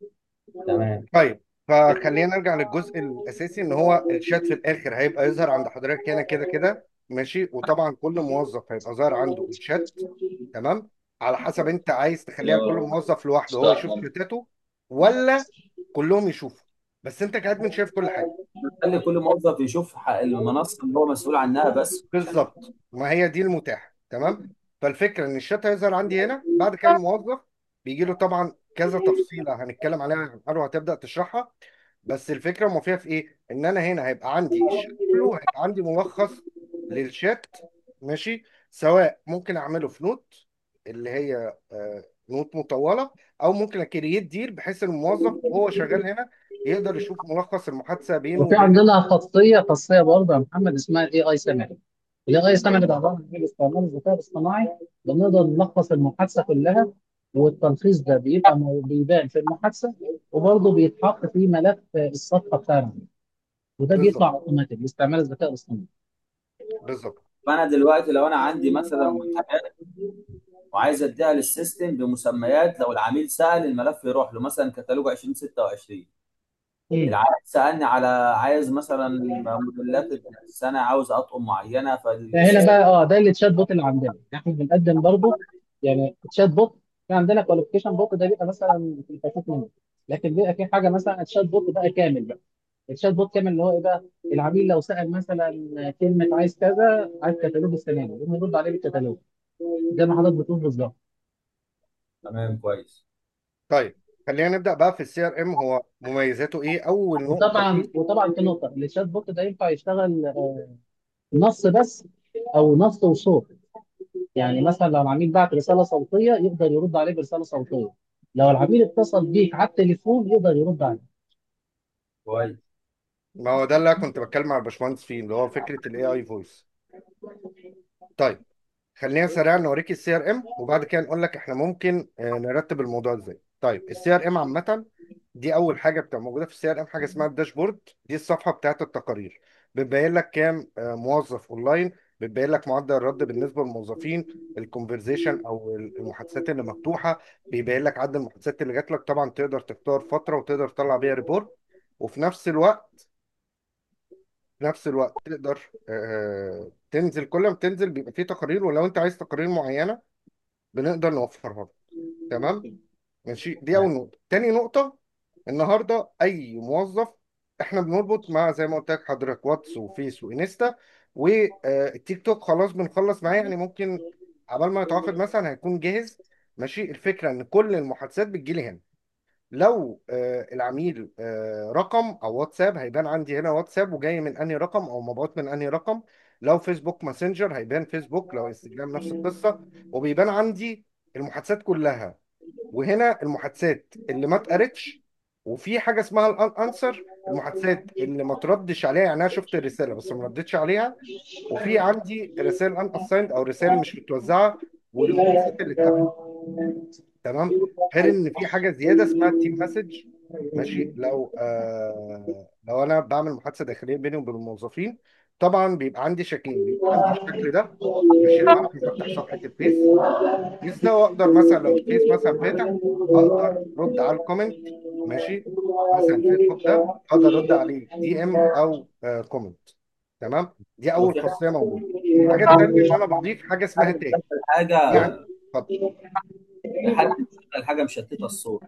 تمام طيب فخلينا نرجع للجزء الاساسي ان هو الشات في الاخر هيبقى يظهر عند حضرتك هنا كده كده ماشي وطبعا كل موظف هيبقى ظاهر عنده الشات تمام على حسب انت عايز تخليها كل موظف لوحده هو يشوف شتاته ولا كلهم يشوفوا بس انت كادمن شايف كل حاجه خلي كل موظف يشوف ح- المنصه اللي هو مسؤول عنها بس بالظبط ما هي دي المتاحه تمام فالفكره ان الشات هيظهر عندي هنا بعد كده الموظف بيجي له طبعا كذا تفصيله هنتكلم عليها عن هتبدا تشرحها بس الفكره ما فيها في ايه ان انا هنا هيبقى عندي الشات كله هيبقى عندي ملخص للشات ماشي سواء ممكن اعمله في نوت اللي هي آه، نوت مطوله او ممكن اكريت ديل بحيث ان الموظف وهو شغال هنا يقدر يشوف ملخص المحادثه بينه وفي وبين عندنا خاصيه خاصيه برضه يا محمد اسمها الاي اي سمري الاي اي سمري ده عباره عن ايه استعمال الذكاء الاصطناعي بنقدر نلخص المحادثه كلها والتلخيص ده بيبقى مو- بيبان في المحادثه وبرضه بيتحط في ملف الصفحه بتاعنا وده بيطلع بالظبط اوتوماتيك باستعمال الذكاء الاصطناعي بالظبط فانا دلوقتي لو انا عندي مثلا منتجات وعايز اديها للسيستم بمسميات لو العميل سأل الملف يروح له مثلا كتالوج 2026 مم. العميل سألني على عايز مثلا موديلات السنه عاوز اطقم معينه فهنا فالسيستم بقى اه ده التشات بوت اللي عندنا احنا بنقدم برضه يعني التشات بوت في عندنا كواليفيكيشن بوت ده بيبقى مثلا في الخفيف منه لكن بيبقى في حاجه مثلا التشات بوت بقى كامل بقى الشات بوت كامل اللي هو ايه بقى العميل لو سال مثلا كلمه عايز كذا عايز كتالوج السنه دي يقوم يرد عليه بالكتالوج زي ما حضرتك بتقول بالظبط تمام كويس طيب خلينا نبدأ بقى في السي ار ام هو مميزاته ايه اول نقطة وطبعا فيه وطبعا في نقطه الشات بوت ده ينفع يشتغل آه، نص بس او نص وصوت يعني مثلا لو العميل بعت رساله صوتيه يقدر يرد عليه برساله صوتيه لو العميل اتصل بيك على التليفون يقدر يرد عليه كويس ما هو ده اللي أنا كنت بتكلم مع الباشمهندس فيه اللي هو فكرة الاي اي فويس طيب خلينا سريعا نوريك السي ار ام وبعد كده نقول لك احنا ممكن آه، نرتب الموضوع ازاي طيب السي ار ام عامه دي اول حاجه بتبقى موجوده في السي ار ام حاجه اسمها الداشبورد دي الصفحه بتاعت التقارير بتبين لك كام آه، موظف اونلاين بتبين لك معدل الرد بالنسبه للموظفين الكونفرزيشن او المحادثات اللي مفتوحه بيبين لك عدد المحادثات اللي جات لك طبعا تقدر تختار فتره وتقدر تطلع بيها ريبورت وفي نفس الوقت في نفس الوقت تقدر آه، تنزل كل ما تنزل بيبقى فيه تقارير ولو انت عايز تقارير معينه بنقدر نوفرها لك. تمام ماشي دي اول تمام نقطه تاني نقطه النهارده اي موظف احنا بنربط مع زي ما قلت لك حضرتك واتس وفيس وانستا والتيك توك خلاص بنخلص معاه يعني ممكن عبال ما يتعاقد مثلا هيكون جاهز ماشي الفكره ان كل المحادثات بتجيلي هنا لو آه، العميل آه، رقم او واتساب هيبان عندي هنا واتساب وجاي من انهي رقم او مبعوث من انهي رقم لو فيسبوك ماسنجر هيبان فيسبوك لو انستجرام نفس القصه وبيبان عندي المحادثات كلها وهنا المحادثات اللي ما اتقرتش وفي حاجه اسمها الان انسر المحادثات اللي ما تردش عليها يعني انا شفت الرساله بس ما ردتش عليها وفي عندي رسائل ان اسايند او رسائل مش متوزعه والمحادثات اللي اتقفلت تمام غير ان في حاجه زياده اسمها تيم مسج ماشي لو آه لو انا بعمل محادثه داخليه بيني وبين الموظفين طبعا بيبقى عندي شكلين بيبقى عندي الشكل ده ماشي لو انا بفتح صفحه الفيس الفيس ده واقدر مثلا لو الفيس مثلا فاتح اقدر ارد على الكومنت ماشي مثلا الفيسبوك ده اقدر ارد عليه دي ام او آه كومنت تمام دي اول وفي حاجه خاصيه موجوده الحاجه التانيه ان انا بضيف حاجه اسمها حد تاج بيشغل حاجه يعني اتفضل في حد بيشغل حاجه مشتته الصوت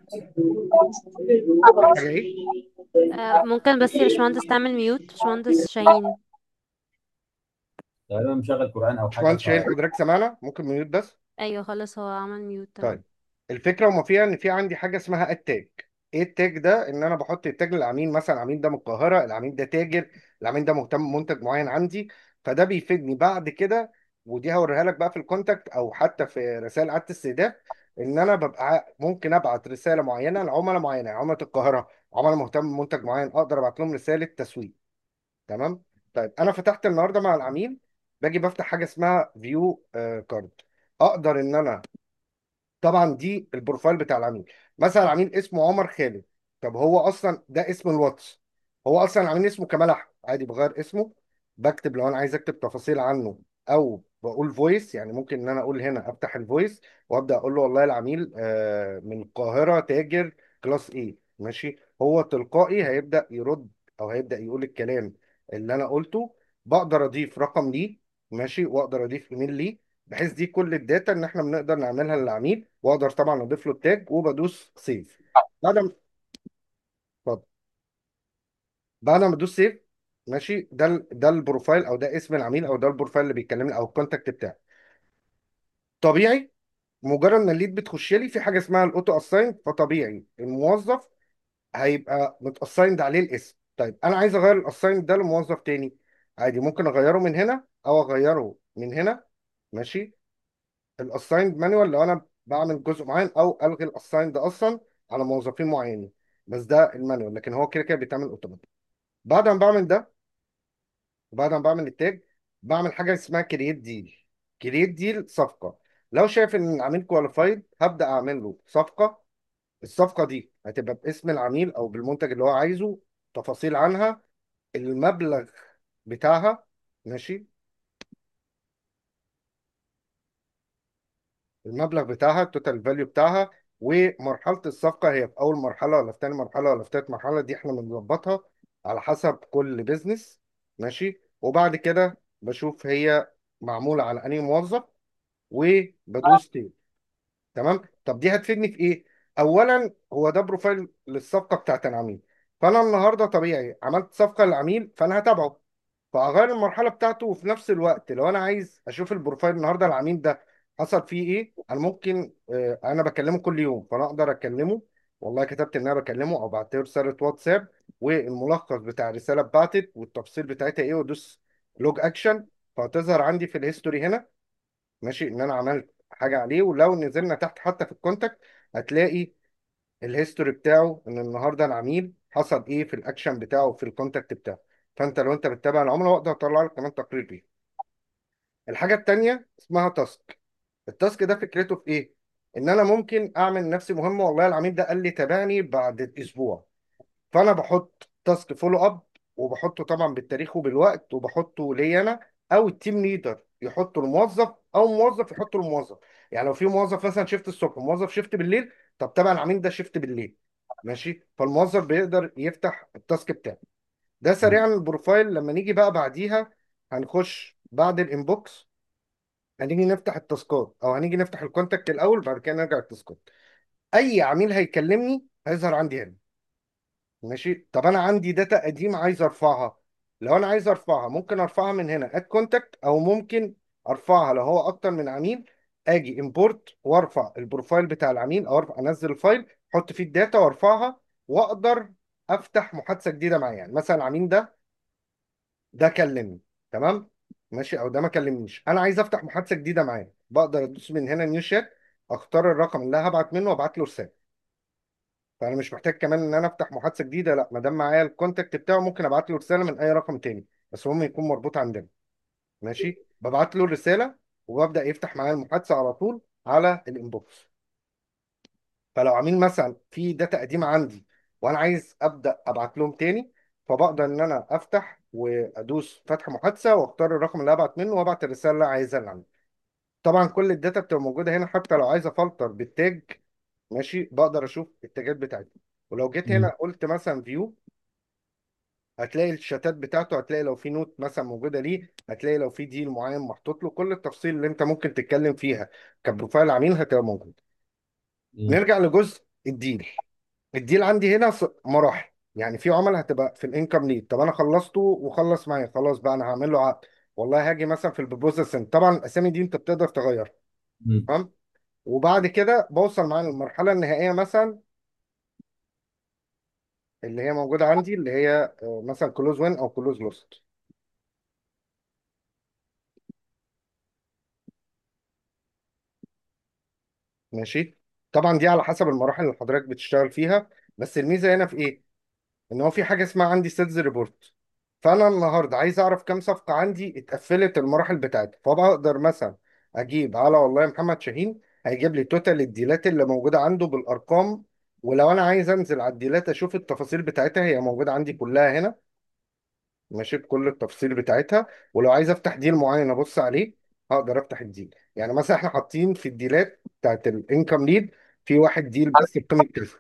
حاجه ايه آه، ممكن بس يا باشمهندس تعمل ميوت باشمهندس شاهين تقريبا مشغل قران او حاجه باشمهندس ف شاهين حضرتك سمعنا ممكن ميوت بس ايوه خلاص هو عمل ميوت تمام طيب الفكره وما فيها ان في عندي حاجه اسمها التاج ايه التاج ده ان انا بحط التاج للعميل مثلا العميل ده من القاهره العميل ده تاجر العميل ده مهتم بمنتج معين عندي فده بيفيدني بعد كده ودي هوريها لك بقى في الكونتاكت او حتى في رسائل اعاده استهداف ان انا ببقى ع- ممكن ابعت رساله معينه لعملاء معينه عملاء القاهره عملاء مهتم بمنتج معين اقدر ابعت لهم رساله تسويق تمام طيب انا فتحت النهارده مع العميل باجي بفتح حاجه اسمها فيو كارد اقدر ان انا طبعا دي البروفايل بتاع العميل مثلا العميل اسمه عمر خالد طب هو اصلا ده اسم الواتس هو اصلا العميل اسمه كمال احمد عادي بغير اسمه بكتب لو انا عايز اكتب تفاصيل عنه او بقول فويس يعني ممكن ان انا اقول هنا افتح الفويس وابدا اقول له والله العميل آه، من القاهره تاجر كلاس ايه ماشي هو تلقائي هيبدا يرد او هيبدا يقول الكلام اللي انا قلته بقدر اضيف رقم ليه ماشي واقدر اضيف ايميل ليه بحيث دي كل الداتا ان احنا بنقدر نعملها للعميل واقدر طبعا اضيف له التاج وبدوس سيف بعد ما اتفضل بعد ما بدوس سيف ماشي ده ال... ده البروفايل او ده اسم العميل او ده البروفايل اللي بيكلمني او الكونتاكت بتاعي طبيعي مجرد ما الليد بتخش لي في حاجه اسمها الاوتو اساين فطبيعي الموظف هيبقى متاسايند عليه الاسم طيب انا عايز اغير الاساين ده لموظف تاني عادي ممكن اغيره من هنا او اغيره من هنا ماشي الاسايند مانوال لو انا بعمل جزء معين او الغي الاسايند ده اصلا على موظفين معينين بس ده المانوال لكن هو كده كده بيتعمل اوتوماتيك بعد ما بعمل ده وبعد ما بعمل التاج بعمل حاجه اسمها كرييت ديل كرييت ديل صفقه لو شايف ان العميل كواليفايد هبدا اعمل له صفقه الصفقه دي هتبقى باسم العميل او بالمنتج اللي هو عايزه تفاصيل عنها المبلغ بتاعها ماشي المبلغ بتاعها التوتال فاليو بتاعها ومرحله الصفقه هي في اول مرحله ولا في تاني مرحله ولا في تالت مرحله دي احنا بنظبطها على حسب كل بيزنس ماشي وبعد كده بشوف هي معموله على انهي موظف وبدوس تاني تمام طب دي هتفيدني في ايه اولا هو ده بروفايل للصفقه بتاعت العميل فانا النهارده طبيعي عملت صفقه للعميل فانا هتابعه فاغير المرحله بتاعته وفي نفس الوقت لو انا عايز اشوف البروفايل النهارده العميل ده حصل فيه ايه انا ممكن آه، انا بكلمه كل يوم فانا اقدر اكلمه والله كتبت ان انا بكلمه او بعت له رساله واتساب والملخص بتاع الرساله اتبعتت والتفصيل بتاعتها ايه وادوس لوج اكشن فهتظهر عندي في الهيستوري هنا ماشي ان انا عملت حاجه عليه ولو نزلنا تحت حتى في الكونتاكت هتلاقي الهيستوري بتاعه ان النهارده العميل حصل ايه في الاكشن بتاعه في الكونتاكت بتاعه فانت لو انت بتتابع العملاء اقدر اطلع لك كمان تقرير بيه الحاجه التانيه اسمها تاسك التاسك ده فكرته في ايه ان انا ممكن اعمل لنفسي مهمه والله العميل ده قال لي تابعني بعد اسبوع فانا بحط تاسك فولو اب وبحطه طبعا بالتاريخ وبالوقت وبحطه ليا انا او التيم ليدر يحطه الموظف او موظف يحطه الموظف يعني لو في موظف مثلا شيفت الصبح موظف شيفت بالليل طب تبع العميل ده شيفت بالليل ماشي فالموظف بيقدر يفتح التاسك بتاعه ده مم. سريعا البروفايل لما نيجي بقى بعديها هنخش بعد الانبوكس هنيجي نفتح التاسكات او هنيجي نفتح الكونتاكت الاول بعد كده نرجع التاسكات اي عميل هيكلمني هيظهر عندي هنا ماشي طب انا عندي داتا قديمه عايز ارفعها لو انا عايز ارفعها ممكن ارفعها من هنا اد كونتاكت او ممكن ارفعها لو هو اكتر من عميل اجي امبورت وارفع البروفايل بتاع العميل او ارفع انزل الفايل احط فيه الداتا وارفعها واقدر افتح محادثه جديده معاه يعني مثلا العميل ده ده كلمني تمام ماشي او ده ما كلمنيش انا عايز افتح محادثه جديده معاه بقدر ادوس من هنا نيو شات اختار الرقم اللي هبعت منه وابعت له رساله فانا مش محتاج كمان ان انا افتح محادثه جديده لا ما دام معايا الكونتاكت بتاعه ممكن ابعت له رساله من اي رقم تاني بس المهم يكون مربوط عندنا ماشي ببعت له الرساله وببدا يفتح معايا المحادثه على طول على الانبوكس فلو عميل مثلا في داتا قديمه عندي وانا عايز ابدا ابعت لهم تاني فبقدر ان انا افتح وادوس فتح محادثه واختار الرقم اللي ابعت منه وابعت الرساله اللي عايزها اللي عندي طبعا كل الداتا بتبقى موجوده هنا حتى لو عايز افلتر بالتاج ماشي بقدر اشوف التاجات بتاعتي ولو جيت هنا مم. قلت مثلا فيو هتلاقي الشتات بتاعته هتلاقي لو في نوت مثلا موجوده ليه هتلاقي لو في ديل معين محطوط له كل التفاصيل اللي انت ممكن تتكلم فيها كبروفايل عميل هتبقى موجود مم. نرجع لجزء الديل الديل عندي هنا ص- مراحل يعني في عملاء هتبقى في الانكم ليد طب انا خلصته وخلص معايا خلاص بقى انا هعمل له عقد والله هاجي مثلا في البروسيسنج طبعا الاسامي دي انت بتقدر تغيرها مم. تمام وبعد كده بوصل معاه للمرحله النهائيه مثلا اللي هي موجوده عندي اللي هي آه، مثلا كلوز وين او كلوز لوست ماشي طبعا دي على حسب المراحل اللي حضرتك بتشتغل فيها بس الميزه هنا في ايه ان هو في حاجه اسمها عندي سيلز ريبورت فانا النهارده عايز اعرف كام صفقه عندي اتقفلت المراحل بتاعتها فبقدر مثلا اجيب على والله محمد شاهين هيجيب لي توتال الديلات اللي موجوده عنده بالارقام ولو انا عايز انزل على الديلات اشوف التفاصيل بتاعتها هي موجوده عندي كلها هنا ماشي بكل التفاصيل بتاعتها ولو عايز افتح ديل معين ابص عليه اقدر افتح الديل يعني مثلا احنا حاطين في الديلات بتاعت الانكم ليد في واحد ديل بس بقيمه كذا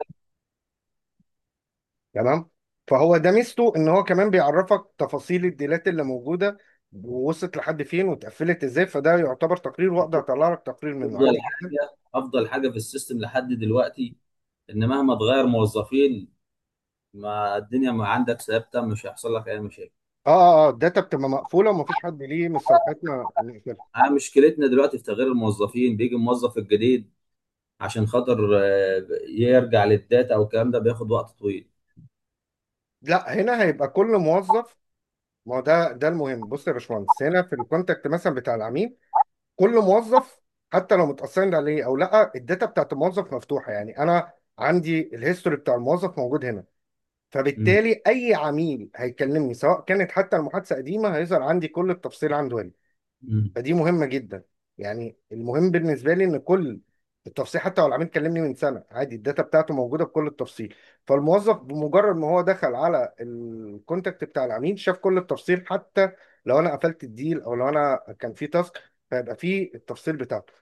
تمام فهو ده ميزته ان هو كمان بيعرفك تفاصيل الديلات اللي موجوده ووصلت لحد فين واتقفلت ازاي فده يعتبر تقرير واقدر اطلع لك تقرير منه افضل عادي جدا حاجه افضل حاجه في السيستم لحد دلوقتي ان مهما تغير موظفين ما الدنيا ما عندك ثابته مش هيحصل لك اي مشاكل اه اه اه الداتا بتبقى مقفوله ومفيش حد ليه من صفحتنا نقفلها انا مشكلتنا دلوقتي في تغيير الموظفين بيجي الموظف الجديد عشان خاطر آه، يرجع للداتا او الكلام ده بياخد وقت طويل لا هنا هيبقى كل موظف ما هو ده ده المهم بص يا باشمهندس هنا في الكونتاكت مثلا بتاع العميل كل موظف حتى لو متأثرين عليه او لا الداتا بتاعت الموظف مفتوحه يعني انا عندي الهيستوري بتاع الموظف موجود هنا مم. فبالتالي اي عميل هيكلمني سواء كانت حتى المحادثه قديمه هيظهر عندي كل التفصيل عنده هنا مم. فدي مهمه جدا يعني المهم بالنسبه لي ان كل التفصيل حتى لو العميل كلمني من سنه عادي الداتا بتاعته موجوده بكل التفصيل فالموظف بمجرد ما هو دخل على الكونتاكت بتاع العميل شاف كل التفصيل حتى لو انا قفلت الديل او لو انا كان في تاسك فيبقى فيه التفصيل بتاعته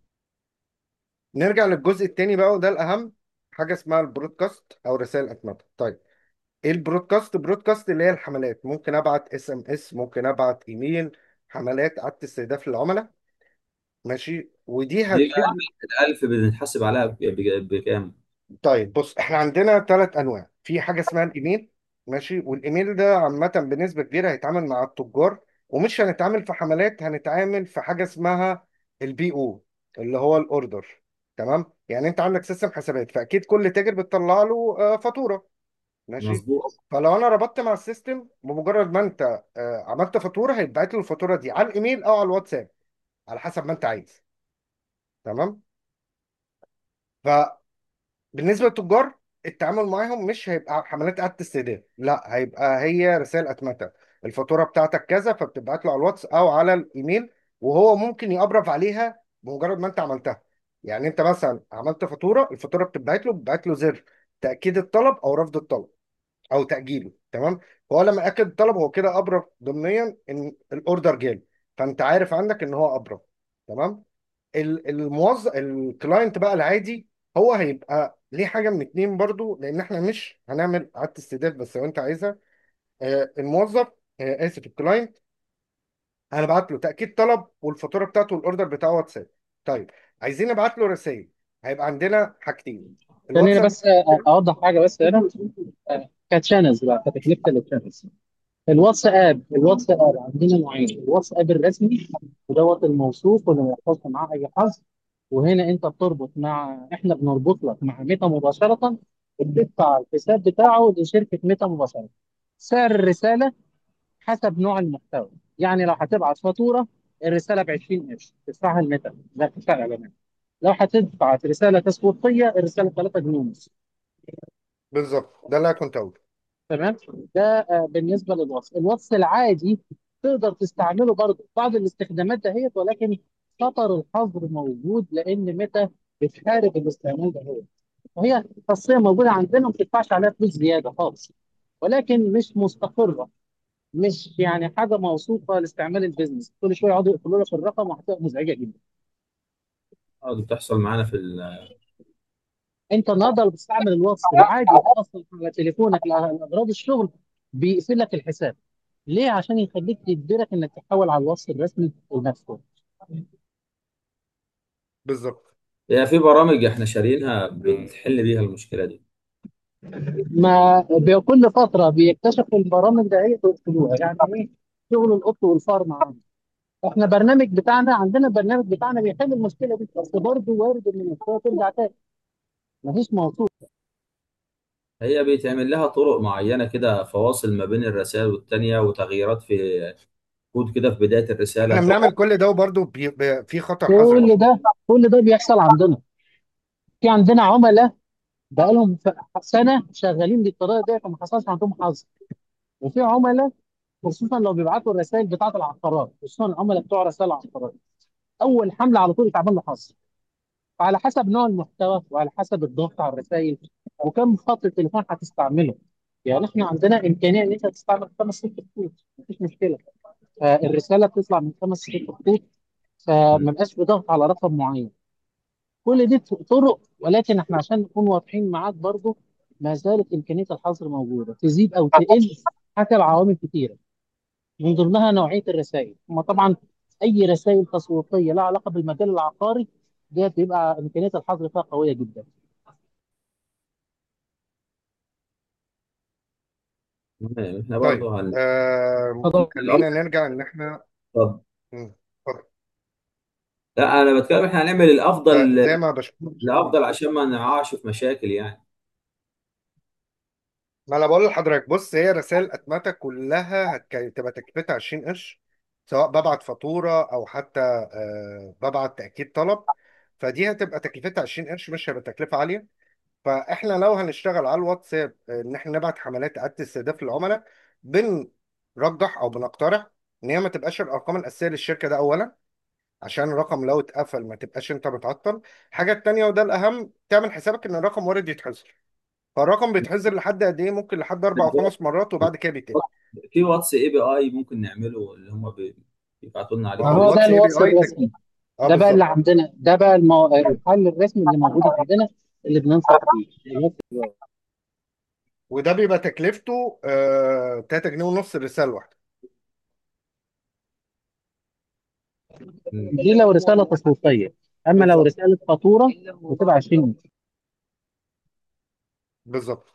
نرجع للجزء التاني بقى وده الاهم حاجه اسمها البرودكاست او رسائل اتمته طيب ايه البرودكاست برودكاست اللي هي الحملات ممكن ابعت اس ام اس ممكن ابعت ايميل حملات اعاده استهداف للعملاء ماشي ودي دي هتفيد الألف الألف بنتحاسب عليها ب- ب- بكام؟ طيب بص احنا عندنا ثلاث انواع في حاجه اسمها الايميل ماشي والايميل ده عامه بنسبه كبيره هيتعامل مع التجار ومش هنتعامل في حملات هنتعامل في حاجه اسمها البي او اللي هو الاوردر تمام يعني انت عندك سيستم حسابات فاكيد كل تاجر بتطلع له آه، فاتوره ماشي مظبوط فلو انا ربطت مع السيستم بمجرد ما انت آه، عملت فاتوره هيتبعت له الفاتوره دي على الايميل او على الواتساب على حسب ما انت عايز تمام بالنسبه للتجار التعامل معاهم مش هيبقى حملات اعاده استهداف لا هيبقى هي رسائل اتمته الفاتوره بتاعتك كذا فبتبعت له على الواتس او على الايميل وهو ممكن يأبرف عليها بمجرد ما انت عملتها يعني انت مثلا عملت فاتوره الفاتوره بتبعت له بتبعت له زر تاكيد الطلب او رفض الطلب او تاجيله تمام فهو لما اكد الطلب هو كده ابرف ضمنيا ان الاوردر جاله فانت عارف عندك ان هو ابرف تمام ال- الموظف الكلاينت بقى العادي هو هيبقى ليه حاجه من اتنين برضو لان احنا مش هنعمل اعاده استهداف بس لو انت عايزها آه، الموظف آه، اسف الكلاينت انا بعت له تاكيد طلب والفاتوره بتاعته والاوردر بتاعه واتساب طيب عايزين نبعت له رسائل هيبقى عندنا حاجتين خليني الواتساب بس اوضح حاجه بس هنا آه، كتشانلز بقى كتكلفه التشانلز الواتساب الواتساب عندنا نوعين الواتساب الرسمي ودوت الموثوق واللي ما يحصلش معاه اي حظ وهنا انت بتربط مع احنا بنربط لك مع ميتا مباشره بتدفع الحساب بتاعه لشركه ميتا مباشره سعر الرساله حسب نوع المحتوى يعني لو هتبعت فاتوره الرساله ب 20 قرش تدفعها لميتا ده اتفاق يا جماعه لو هتدفع رساله تسويقيه الرساله 3 جنيه ونص بالظبط ده اللي أنا كنت اقوله تمام ده آه، بالنسبه للواتس الواتس العادي تقدر تستعمله برضه في بعض الاستخدامات دهيت ولكن خطر الحظر موجود لان متى بتحارب الاستعمال دهيت وهي خاصيه موجوده عندنا ما بتدفعش عليها فلوس زياده خالص ولكن مش مستقره مش يعني حاجه موثوقه لاستعمال البيزنس كل شويه يقعدوا يقفلوا لك الرقم وهتبقى مزعجه جدا اه دي بتحصل معانا في ال... انت النهارده لو بتستعمل الواتس العادي اصلا على تليفونك لاغراض الشغل بيقفل لك الحساب ليه عشان يخليك يجبرك انك تحول على الوصف الرسمي لنفسه بالظبط هي في برامج احنا شارينها بتحل بيها المشكله دي ما بكل فتره بيكتشفوا البرامج ده هي ويقفلوها يعني ايه شغل القط والفار معانا احنا برنامج بتاعنا عندنا برنامج بتاعنا بيحل المشكله دي بس برضه وارد ان المشكله ترجع تاني مفيش موثوق هي بيتعمل لها طرق معينه كده فواصل ما بين الرسائل والتانيه وتغييرات في كود كده في بدايه الرساله احنا تروح بنعمل كل ده وبرضه بي... بي... في خطر حظر كل اصلا ده كل ده بيحصل عندنا في عندنا عملاء بقالهم ف- سنه شغالين بالطريقه ديت وما حصلش عندهم حظ وفي عملاء خصوصا لو بيبعتوا الرسائل بتاعه العقارات خصوصا العملاء بتوع رسائل العقارات اول حمله على طول يتعمل له حظر فعلى حسب نوع المحتوى وعلى حسب الضغط على الرسائل وكم خط التليفون هتستعمله يعني احنا عندنا امكانيه ان انت تستعمل خمس ست خطوط مفيش مشكله فالرساله بتطلع من خمس ست خطوط فما بقاش بضغط على رقم معين كل دي طرق ولكن احنا عشان نكون واضحين معاك برضو ما زالت امكانيه الحظر موجوده تزيد او تقل حسب عوامل كتيره من ضمنها نوعيه الرسائل هم طبعا اي رسائل تسويقيه لها علاقه بالمجال العقاري ديت بيبقى امكانيه الحظر فيها قويه جدا تمام احنا طيب برضه هن آه... اتفضل خلينا نرجع ان احنا طب مم. اتفضل. لا انا بتكلم احنا هنعمل الافضل فزي ما بشكرك الافضل عشان ما نقعش في مشاكل يعني ما انا بقول لحضرتك بص هي رسائل اتمته كلها هتك- هتبقى تكلفتها 20 قرش سواء ببعت فاتوره او حتى آه ببعت تاكيد طلب فدي هتبقى تكلفتها 20 قرش مش هيبقى تكلفه عاليه فاحنا لو هنشتغل على الواتساب آه، ان احنا نبعت حملات اعاده استهداف للعملاء بنرجح او بنقترح ان هي ما تبقاش الارقام الاساسيه للشركه ده اولا عشان الرقم لو اتقفل ما تبقاش انت متعطل الحاجه التانيه وده الاهم تعمل حسابك ان الرقم وارد يتحذر فالرقم بيتحذر لحد قد ايه ممكن لحد اربع او خمس مرات وبعد كده بيتقفل في واتس اي بي اي ممكن نعمله اللي هم بي- بيبعتوا لنا عليه ما ما هو هو فلوس ده الواتس اي بي الوصف اي الرسمي اه ده بقى اللي بالظبط عندنا ده بقى المو... الحل الرسمي اللي موجود عندنا اللي بننصح بيه الوصف الرسمي. وده بيبقى تكلفته آه 3 جنيه ونص الرساله الواحده مم. دي لو رساله تصويتيه اما لو بالظبط رساله فاتوره بتبقى 20 جنيه بالظبط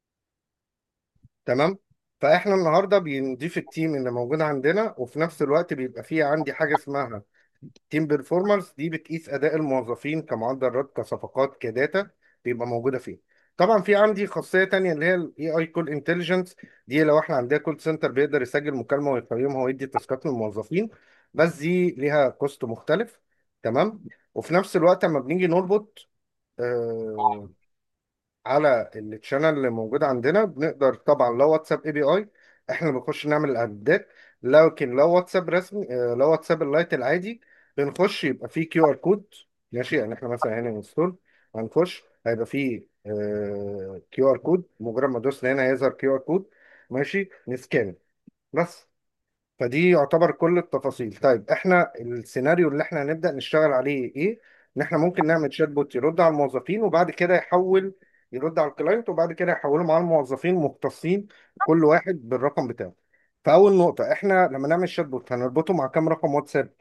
تمام فاحنا النهارده بنضيف التيم اللي موجود عندنا وفي نفس الوقت بيبقى فيه عندي حاجه اسمها تيم بيرفورمانس دي بتقيس اداء الموظفين كمعدل رد كصفقات كداتا بيبقى موجوده فيه طبعا في عندي خاصيه تانية اللي هي الاي اي كول انتليجنس دي لو احنا عندنا كول سنتر بيقدر يسجل مكالمه ويقيمها ويدي تاسكات للموظفين بس دي ليها كوست مختلف تمام وفي نفس الوقت لما بنيجي نربط آه، على التشانل اللي موجود عندنا بنقدر طبعا لو واتساب اي بي اي احنا بنخش نعمل الاعدادات لكن لو واتساب رسمي آه، لو واتساب اللايت العادي بنخش يبقى فيه كيو ار كود ماشي يعني احنا مثلا هنا انستول هنخش هيبقى فيه كيو ار كود مجرد ما دوسنا هنا هيظهر كيو ار كود ماشي نسكان بس فدي يعتبر كل التفاصيل طيب احنا السيناريو اللي احنا هنبدأ نشتغل عليه ايه ان احنا ممكن نعمل شات بوت يرد على الموظفين وبعد كده يحول يرد على الكلاينت وبعد كده يحولهم على الموظفين مختصين كل واحد بالرقم بتاعه فاول نقطة احنا لما نعمل شات بوت هنربطه مع كام رقم واتساب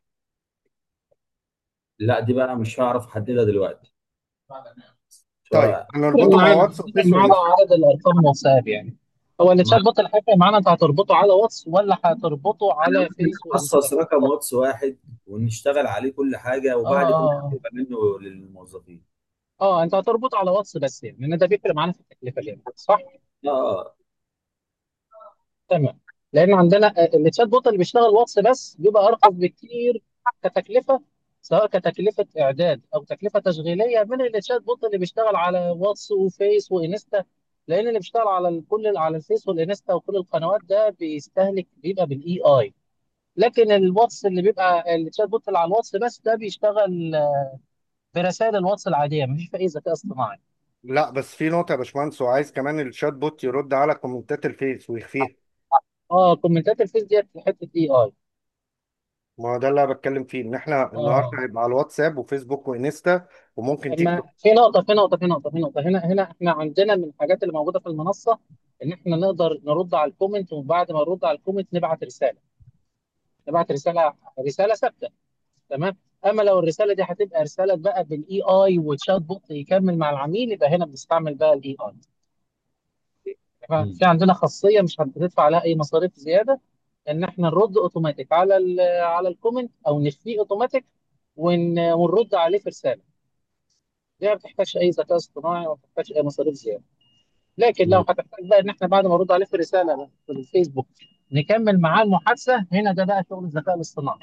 لا دي بقى مش هعرف احددها دلوقتي طيب سواء هيفرق هنربطه مع معانا واتس هيفرق وفيس معانا وانستا عدد الارقام واتساب يعني هو التشات ما بوت اللي هيفرق معانا انت هتربطه على واتس ولا هتربطه انا على ممكن فيس اخصص وانستجرام رقم واتس واحد ونشتغل عليه كل حاجه اه وبعد كده اه يبقى منه للموظفين اه انت هتربطه على واتس بس يعني لان ده بيفرق معانا في التكلفه جامد صح؟ اه اه تمام لان عندنا آه، التشات بوت اللي بيشتغل واتس بس بيبقى ارخص بكتير كتكلفه سواء كتكلفه اعداد او تكلفه تشغيليه من التشات بوت اللي بيشتغل على واتس وفيس وانستا لان اللي بيشتغل على ال- كل على الفيس والانستا وكل القنوات ده بيستهلك بيبقى بالاي اي لكن الواتس اللي بيبقى التشات بوت اللي على الواتس بس ده بيشتغل برسائل الواتس العاديه مفيش فيه اي ذكاء اصطناعي لا بس في نقطة يا باشمهندس وعايز كمان الشات بوت يرد على كومنتات الفيس ويخفيها اه كومنتات الفيس ديت في حته اي اي ما هو ده اللي انا بتكلم فيه ان احنا النهارده اه هيبقى على الواتساب وفيسبوك وانستا وممكن تيك اما توك في نقطة في نقطة في نقطة في نقطة هنا هنا احنا عندنا من الحاجات اللي موجودة في المنصة ان احنا نقدر نرد على الكومنت وبعد ما نرد على الكومنت نبعت رسالة نبعت رسالة رسالة ثابتة تمام اما لو الرسالة دي هتبقى رسالة بقى بالاي اي وتشات بوت يكمل مع العميل يبقى هنا بنستعمل بقى الاي اي مم. في عندنا خاصية مش هتدفع عليها اي مصاريف زيادة ان احنا نرد اوتوماتيك على ال على الكومنت او نخفيه اوتوماتيك ون- ونرد عليه في رسالة دي ما بتحتاجش اي ذكاء اصطناعي وما بتحتاجش اي مصاريف زيادة لكن لو مم. هتحتاج بقى ان احنا بعد ما نرد عليه في الرساله في الفيسبوك نكمل معاه المحادثه هنا ده بقى شغل الذكاء الاصطناعي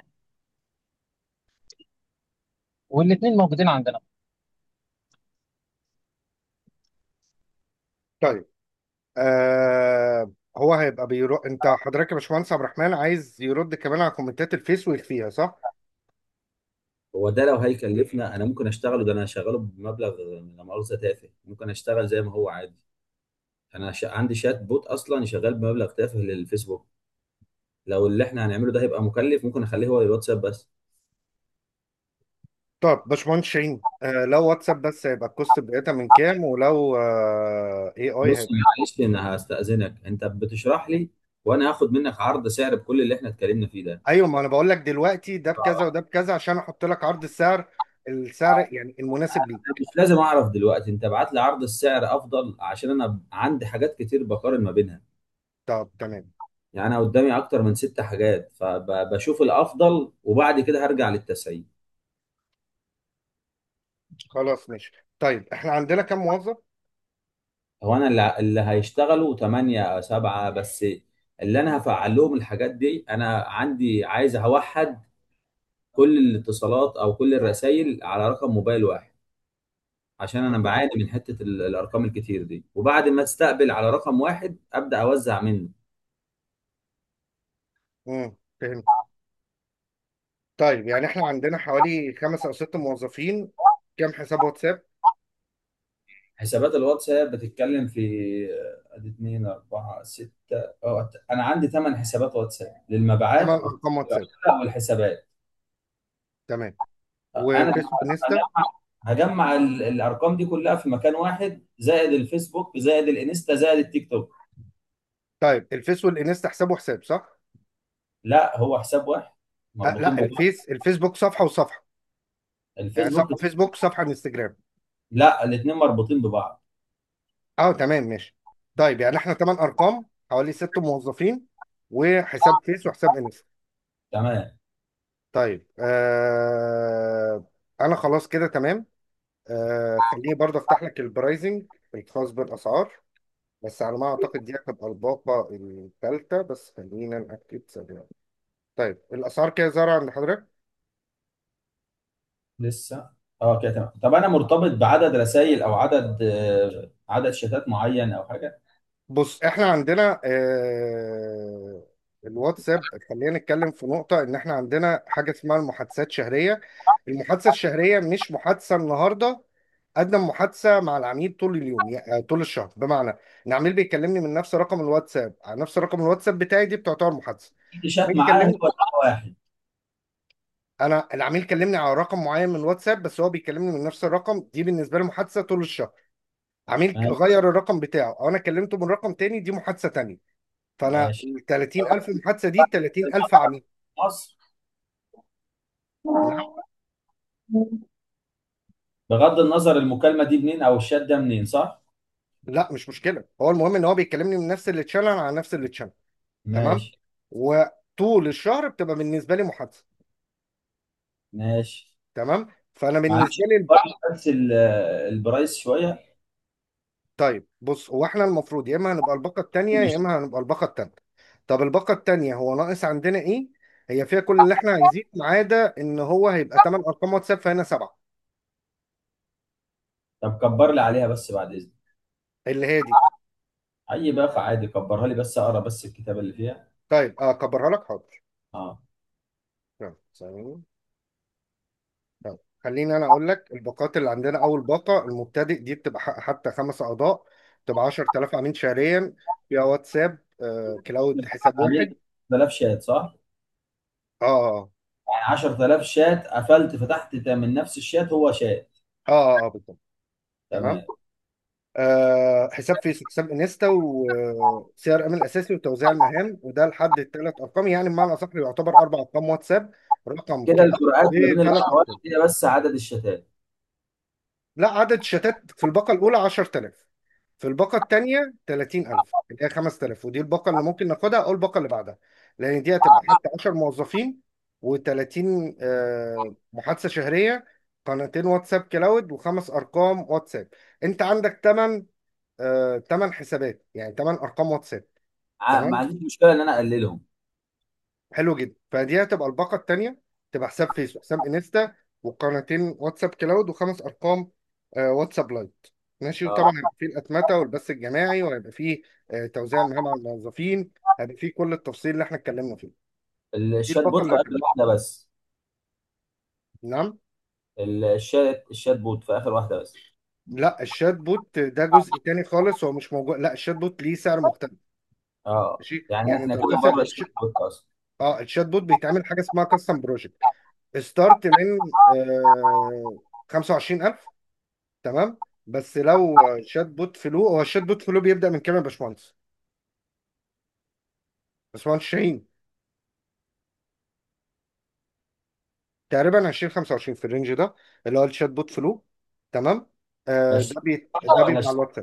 والاثنين موجودين عندنا طيب آه هو هيبقى بيرد انت حضرتك يا باشمهندس عبد الرحمن عايز يرد كمان على كومنتات الفيس ويخفيها صح؟ هو ده لو هيكلفنا انا ممكن اشتغله ده انا شغاله بمبلغ لا مؤاخذه تافه ممكن اشتغل زي ما هو عادي انا ش... عندي شات بوت اصلا شغال بمبلغ تافه للفيسبوك لو اللي احنا هنعمله ده هيبقى مكلف ممكن اخليه هو الواتساب بس طب باشمهندس شاهين آه لو واتساب بس هيبقى الكوست بتاعتها من كام ولو آه اي اي بص هيبقى معلش ان هستأذنك انت بتشرح لي وانا هاخد منك عرض سعر بكل اللي احنا اتكلمنا فيه ده ايوه ما انا بقول لك دلوقتي ده بكذا وده بكذا عشان احط لك عرض السعر السعر يعني المناسب ليك مش لازم اعرف دلوقتي انت ابعت لي عرض السعر افضل عشان انا عندي حاجات كتير بقارن ما بينها طب تمام يعني انا قدامي اكتر من ست حاجات فبشوف الافضل وبعد كده هرجع للتسعير خلاص ماشي طيب احنا عندنا كام موظف؟ هو انا اللي, اللي هيشتغلوا 8 او 7 بس اللي انا هفعل لهم الحاجات دي انا عندي عايز اوحد كل الاتصالات او كل الرسائل على رقم موبايل واحد عشان انا بعاني من حته ال- الارقام الكتير دي وبعد ما استقبل على رقم واحد ابدا اوزع منه امم فهمت طيب يعني احنا عندنا حوالي خمس او ست موظفين كام حساب واتساب حسابات الواتساب بتتكلم في آه، ادي 2 4 6 اه انا عندي 8 حسابات واتساب للمبيعات ثمان ارقام واتساب والحسابات تمام انا وفيس وانستا هجمع هجمع ال- الارقام دي كلها في مكان واحد زائد الفيسبوك زائد الانستا زائد التيك توك طيب الفيس والانستا حساب وحساب صح لا هو حساب واحد أه مربوطين لا ببعض الفيس الفيسبوك صفحه وصفحه يعني الفيسبوك صفحه فيسبوك صفحه انستجرام لا الاثنين مربوطين ببعض اه تمام ماشي طيب يعني احنا ثمان ارقام حوالي ست موظفين وحساب فيس وحساب انستا تمام طيب آه انا خلاص كده تمام آه خليني برضه افتح لك البرايزنج الخاص بالاسعار بس على ما اعتقد دي هتبقى الباقه الثالثه بس خلينا ناكد سريع طيب الاسعار كده ظاهره عند حضرتك لسه اه كده تمام طب انا مرتبط بعدد رسائل او عدد آه، عدد شتات معين او حاجه بص احنا عندنا آه الواتساب خلينا نتكلم في نقطه ان احنا عندنا حاجه اسمها المحادثات شهريه المحادثه الشهريه مش محادثه النهارده قد ما محادثه مع العميل طول اليوم يعني آه، طول الشهر بمعنى ان العميل بيكلمني من نفس رقم الواتساب على نفس رقم الواتساب بتاعي دي بتعتبر محادثه في شات معاه هو بيكلمني معاه واحد انا العميل كلمني على رقم معين من الواتساب بس هو بيكلمني من نفس الرقم دي بالنسبه لي محادثه طول الشهر عميل ماشي غير الرقم بتاعه او انا كلمته من رقم تاني دي محادثه تانيه فانا ماشي ال 30000 محادثه دي 30000 عميل مصر نعم بغض النظر المكالمه دي منين او الشات ده منين صح لا مش مشكله هو المهم ان هو بيكلمني من نفس اللي تشانل على نفس اللي تشانل تمام ماشي وطول الشهر بتبقى بالنسبه لي محادثه ماشي تمام فانا معلش بالنسبه لي الب... برضه بس ال- البرايس شويه طيب بص هو احنا المفروض يا اما هنبقى الباقه الثانيه يا اما هنبقى الباقه الثالثه طب الباقه الثانيه هو ناقص عندنا ايه هي فيها كل اللي احنا عايزينه ما عدا ان هو هيبقى 8 ارقام واتساب فهنا سبعه طب كبر لي عليها بس بعد اذنك اللي هي دي اي باقه عادي كبرها لي بس اقرا بس الكتاب اللي فيها طيب اه كبرها لك حاضر اه يلا، ثواني طيب خليني انا اقول لك الباقات اللي عندنا اول باقه المبتدئ دي بتبقى ح- حتى خمس اعضاء بتبقى 10000 عميل شهريا فيها واتساب آه كلاود حساب واحد 10000 شات صح اه اه يعني 10000 شات قفلت فتحت من نفس الشات هو شات اه اه, آه بالظبط تمام تمام آه حساب فيس حساب انستا وسي ار ام الاساسي وتوزيع المهام وده لحد الثلاث ارقام يعني بمعنى اصح يعتبر اربع ارقام واتساب رقم كده كلاود الفروقات ما بين وثلاث الاقوال ارقام هي بس عدد الشتات لا عدد الشتات في الباقه الاولى 10000 في الباقه الثانيه 30000 اللي هي 5000 ودي الباقه اللي ممكن ناخدها او الباقه اللي بعدها لان دي هتبقى حتى 10 موظفين و30 محادثه شهريه قناتين واتساب كلاود وخمس ارقام واتساب انت عندك 8 8 حسابات يعني 8 ارقام واتساب ع- ما تمام عنديش مشكله ان انا اقللهم حلو جدا فدي هتبقى الباقه الثانيه تبقى حساب فيس وحساب انستا وقناتين واتساب كلاود وخمس ارقام آه، واتساب لايت ماشي وطبعا اه هيبقى فيه الاتمته والبث الجماعي وهيبقى فيه آه، توزيع المهام على الموظفين هيبقى فيه كل التفصيل اللي احنا اتكلمنا فيه دي الشات الباقه بوت في اخر المبدئيه واحده بس نعم الشات الشات بوت في اخر واحده بس لا الشات بوت ده جزء تاني خالص هو مش موجود لا الشات بوت ليه سعر مختلف اه ماشي يعني يعني احنا كده تكلفه بره الش... الشات بوت اصلا اه الشات بوت بيتعمل حاجه اسمها كاستم بروجكت ستارت من آه 25000 تمام بس لو شات بوت فلو هو الشات بوت فلو بيبدأ من كام يا باشمهندس؟ باشمهندس شاهين تقريبا 20 25 في الرينج ده اللي هو الشات بوت فلو تمام آه ده 20 بي ده ولا بيبقى على 20 الواتساب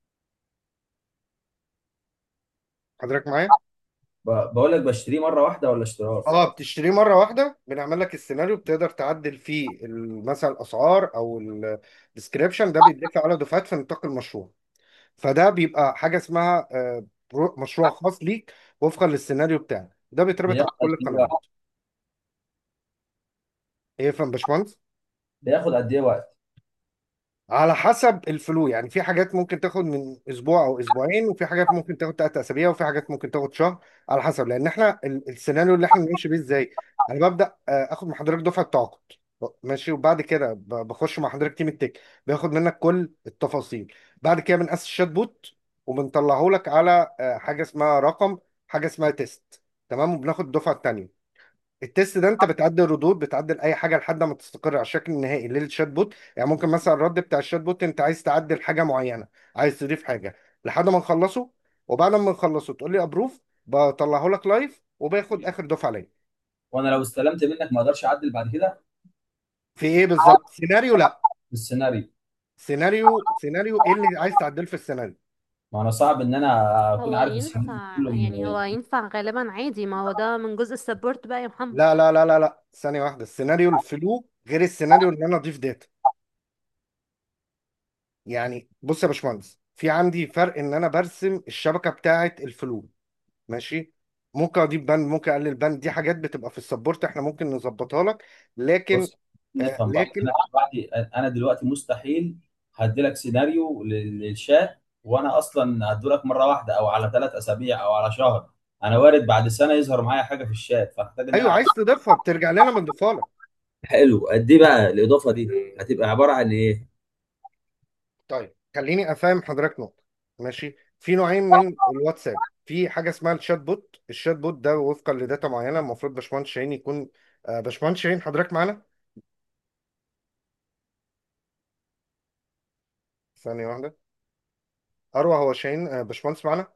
حضرتك معايا؟ ب- بقول لك بشتريه مره واحده ولا اشتراك اه بتشتريه مرة واحدة بنعمل لك السيناريو بتقدر تعدل فيه ال- مثلا الأسعار أو الديسكريبشن ده بيدفع على دفعات في نطاق المشروع فده بيبقى حاجة اسمها آه برو- مشروع خاص ليك وفقا للسيناريو بتاعك ده بيتربط على بياخد قد كل ايه القنوات وقت ايه يا فندم باشمهندس؟ بياخد قد ايه وقت على حسب الفلو يعني في حاجات ممكن تاخد من اسبوع او اسبوعين وفي حاجات ممكن تاخد ثلاث اسابيع وفي حاجات ممكن تاخد شهر على حسب لان احنا ال- السيناريو اللي احنا بنمشي بيه ازاي انا ببدا آه، اخد من حضرتك دفعه تعاقد ماشي وبعد كده ب- بخش مع حضرتك تيم التك بياخد منك كل التفاصيل بعد كده بنقاس الشات بوت وبنطلعه لك على آه، حاجه اسمها رقم حاجه اسمها تيست تمام وبناخد الدفعه الثانيه التيست ده انت بتعدل ردود بتعدل اي حاجه لحد ما تستقر على الشكل النهائي للشات بوت يعني ممكن مثلا الرد بتاع الشات بوت انت عايز تعدل حاجه معينه عايز تضيف حاجه لحد ما نخلصه وبعد ما نخلصه تقول لي ابروف بطلعه لك لايف وباخد اخر دفعه ليا وانا لو استلمت منك ما اقدرش اعدل بعد كده في ايه بالظبط سيناريو لا في السيناريو سيناريو سيناريو ايه اللي عايز تعدله في السيناريو ما انا صعب ان انا اكون هو عارف السيناريو ينفع كله يعني من هو ينفع غالبا عادي ما هو ده من جزء السبورت بقى يا محمد لا لا لا لا لا ثانيه واحده السيناريو الفلو غير السيناريو اللي انا اضيف داتا يعني بص يا باشمهندس في عندي فرق ان انا برسم الشبكه بتاعه الفلو ماشي ممكن اضيف بند ممكن اقلل بند دي حاجات بتبقى في السبورت احنا ممكن نظبطها لك لكن بص آه نفهم بعض لكن انا دلوقتي انا دلوقتي مستحيل هدي لك سيناريو لل- للشات وانا اصلا هدولك مره واحده او على ثلاث اسابيع او على شهر انا وارد بعد سنه يظهر معايا حاجه في الشات فاحتاج ان ايوه انا عايز تضيفها بترجع لنا بنضيفها لك حلو قد ايه بقى الاضافه دي هتبقى عباره عن ايه طيب خليني افهم حضرتك نقطه ماشي في نوعين من الواتساب في حاجه اسمها الشات بوت الشات بوت ده وفقا لداتا معينه المفروض باشمهندس شاهين يكون آه باشمهندس شاهين حضرتك معانا ثانيه واحده اروى هو شاهين آه باشمهندس معانا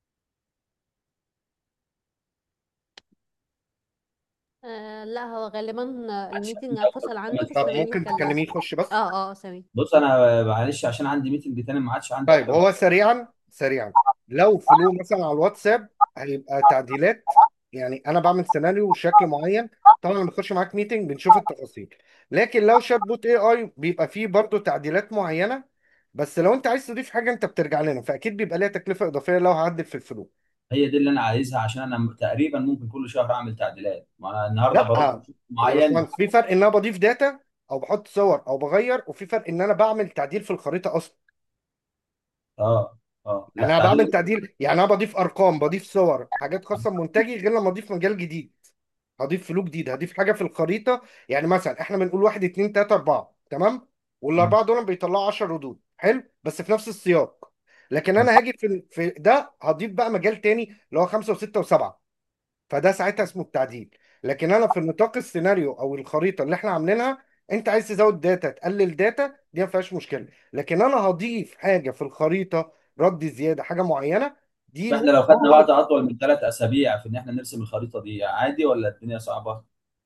آه لا هو غالبا عشان الميتنج انت فصل عنده طب فخليه ممكن يتكلم تكلميه يخش بس اه اه ثواني بص انا معلش عشان عندي ميتنج تاني ما عادش عندي طيب اكتر هو سريعا سريعا لو فلو مثلا على الواتساب هيبقى تعديلات يعني انا بعمل سيناريو بشكل معين طبعا لما بخش معاك ميتنج بنشوف التفاصيل لكن لو شات بوت اي اي بيبقى فيه برضه تعديلات معينه بس لو انت عايز تضيف حاجه انت بترجع لنا فاكيد بيبقى ليها تكلفه اضافيه لو هعدل في الفلو هي دي اللي انا عايزها عشان انا تقريبا ممكن كل شهر اعمل تعديلات ما انا النهارده لا برد بشكل يا معين باشمهندس في فرق ان انا بضيف داتا او بحط صور او بغير وفي فرق ان انا بعمل تعديل في الخريطه اصلا اه اه لا يعني انا بعمل تعديل تعديل يعني انا بضيف ارقام بضيف صور حاجات خاصه بمنتجي غير لما اضيف مجال جديد هضيف فلو جديد هضيف حاجه في الخريطه يعني مثلا احنا بنقول واحد اتنين تلاته اربعه تمام والاربعه دول بيطلعوا 10 ردود حلو بس في نفس السياق لكن انا هاجي في في ده هضيف بقى مجال تاني اللي هو خمسه وسته وسبعه فده ساعتها اسمه التعديل لكن انا في نطاق السيناريو او الخريطه اللي احنا عاملينها انت عايز تزود داتا تقلل داتا دي ما فيهاش مشكله لكن انا هضيف حاجه في الخريطه رد زياده حاجه معينه دي احنا لو خدنا وقت اطول من ثلاث اسابيع في ان احنا نرسم الخريطه دي عادي ولا الدنيا صعبه؟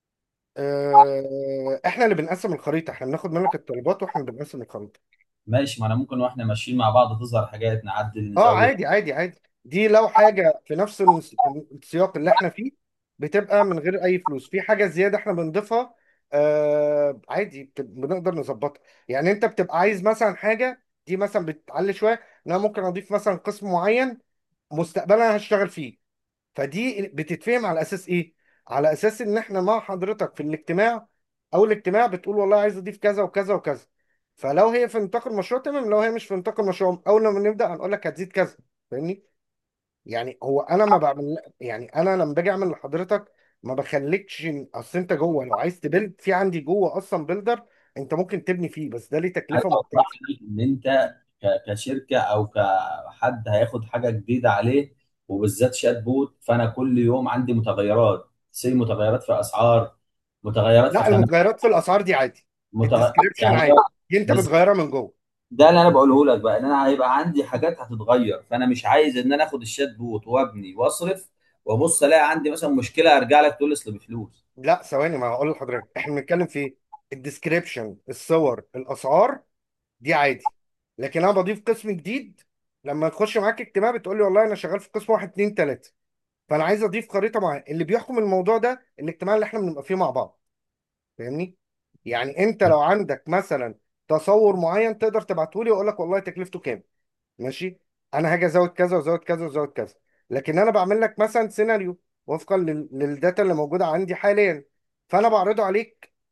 آه، احنا اللي بنقسم الخريطه احنا بناخد منك الطلبات واحنا اللي بنقسم الخريطه ماشي ما انا ممكن واحنا ماشيين مع بعض تظهر حاجات نعدل اه نزود عادي عادي عادي دي لو حاجه في نفس النس- السياق اللي احنا فيه بتبقى من غير اي فلوس في حاجه زياده احنا بنضيفها آه عادي بت- بنقدر نظبطها يعني انت بتبقى عايز مثلا حاجه دي مثلا بتعلي شويه ان انا ممكن اضيف مثلا قسم معين مستقبلا أنا هشتغل فيه فدي بتتفهم على اساس ايه على اساس ان احنا مع حضرتك في الاجتماع او الاجتماع بتقول والله عايز اضيف كذا وكذا وكذا فلو هي في نطاق المشروع تمام لو هي مش في نطاق المشروع اول لما نبدا هنقول لك هتزيد كذا فاهمني يعني هو انا ما بعمل يعني انا لما باجي اعمل لحضرتك ما بخليكش اصل انت جوه لو عايز تبيلد في عندي جوه اصلا بيلدر انت ممكن تبني فيه بس ده ليه انا تكلفه توقعت مختلفه ان انت ك- كشركه او كحد هياخد حاجه جديده عليه وبالذات شات بوت فانا كل يوم عندي متغيرات سي متغيرات في اسعار متغيرات في لا خامات المتغيرات في الاسعار دي عادي متغ... الديسكريبشن يعني عادي دي انت بس بتغيرها من جوه ده اللي انا بقوله لك بقى ان انا هيبقى عندي حاجات هتتغير فانا مش عايز ان انا اخد الشات بوت وابني واصرف وابص الاقي عندي مثلا مشكله ارجع لك تقول لي اصل بفلوس لا ثواني ما هقول لحضرتك احنا بنتكلم في ايه الديسكريبشن الصور الاسعار دي عادي لكن انا بضيف قسم جديد لما تخش معاك اجتماع بتقول لي والله انا شغال في قسم واحد اتنين تلاته فانا عايز اضيف خريطه معينه اللي بيحكم الموضوع ده الاجتماع اللي احنا بنبقى فيه مع بعض فاهمني يعني انت لو عندك مثلا تصور معين تقدر تبعته لي واقول لك والله تكلفته كام ماشي انا هاجي ازود كذا وازود كذا وازود كذا لكن انا بعمل لك مثلا سيناريو وفقا لل- للداتا اللي موجوده عندي حاليا فانا بعرضه عليك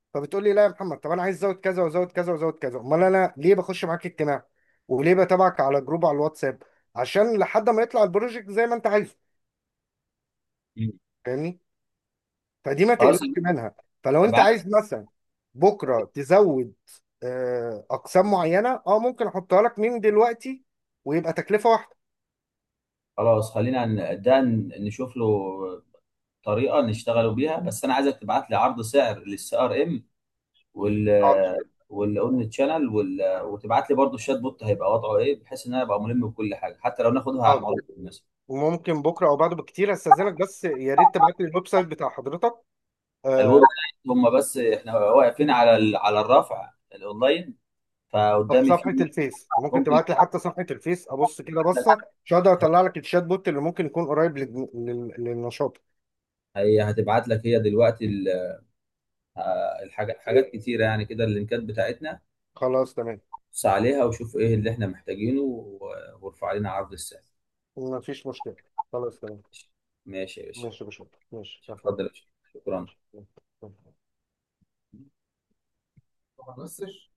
فبتقول لي لا يا محمد طب انا عايز ازود كذا وازود كذا وازود كذا امال انا ليه بخش معاك اجتماع وليه بتابعك على جروب على الواتساب عشان لحد ما يطلع البروجكت زي ما انت عايزه مم. فاهمني فدي ما خلاص تقلقش منها فلو انت ابعت عايز مثلا بكره تزود آه، اقسام معينه اه ممكن احطها لك من دلوقتي ويبقى تكلفه واحده خلاص خلينا ن- ده ن- نشوف له طريقه نشتغلوا بيها بس انا عايزك تبعت لي عرض سعر للسي ار ام وال حاضر والاون تشانل وال... وتبعت لي برضو الشات بوت هيبقى وضعه ايه بحيث ان انا ابقى ملم بكل حاجه حتى لو ناخدها على حاضر الموضوع مثلا وممكن بكره او بعده بكتير استاذنك بس يا ريت تبعت لي الويب سايت بتاع حضرتك الويب آه، سايت هم بس احنا واقفين على ال... على الرفع الاونلاين طب فقدامي صفحه في الفيس ممكن ممكن تبعت لي حتى صفحه الفيس ابص كده بصه مش هقدر اطلع لك الشات بوت اللي ممكن يكون قريب لل- لل- للنشاط هي هتبعت لك هي دلوقتي ال- آه، الحاجات حاجات كتيره يعني كده اللينكات بتاعتنا خلاص تمام بص عليها وشوف ايه اللي احنا محتاجينه و- وارفع لنا عرض السعر مفيش مشكله خلاص تمام ماشي يا باشا ماشي يا باشا ماشي تمام. اتفضل يا باشا شكرا ماشي. ما خلصتش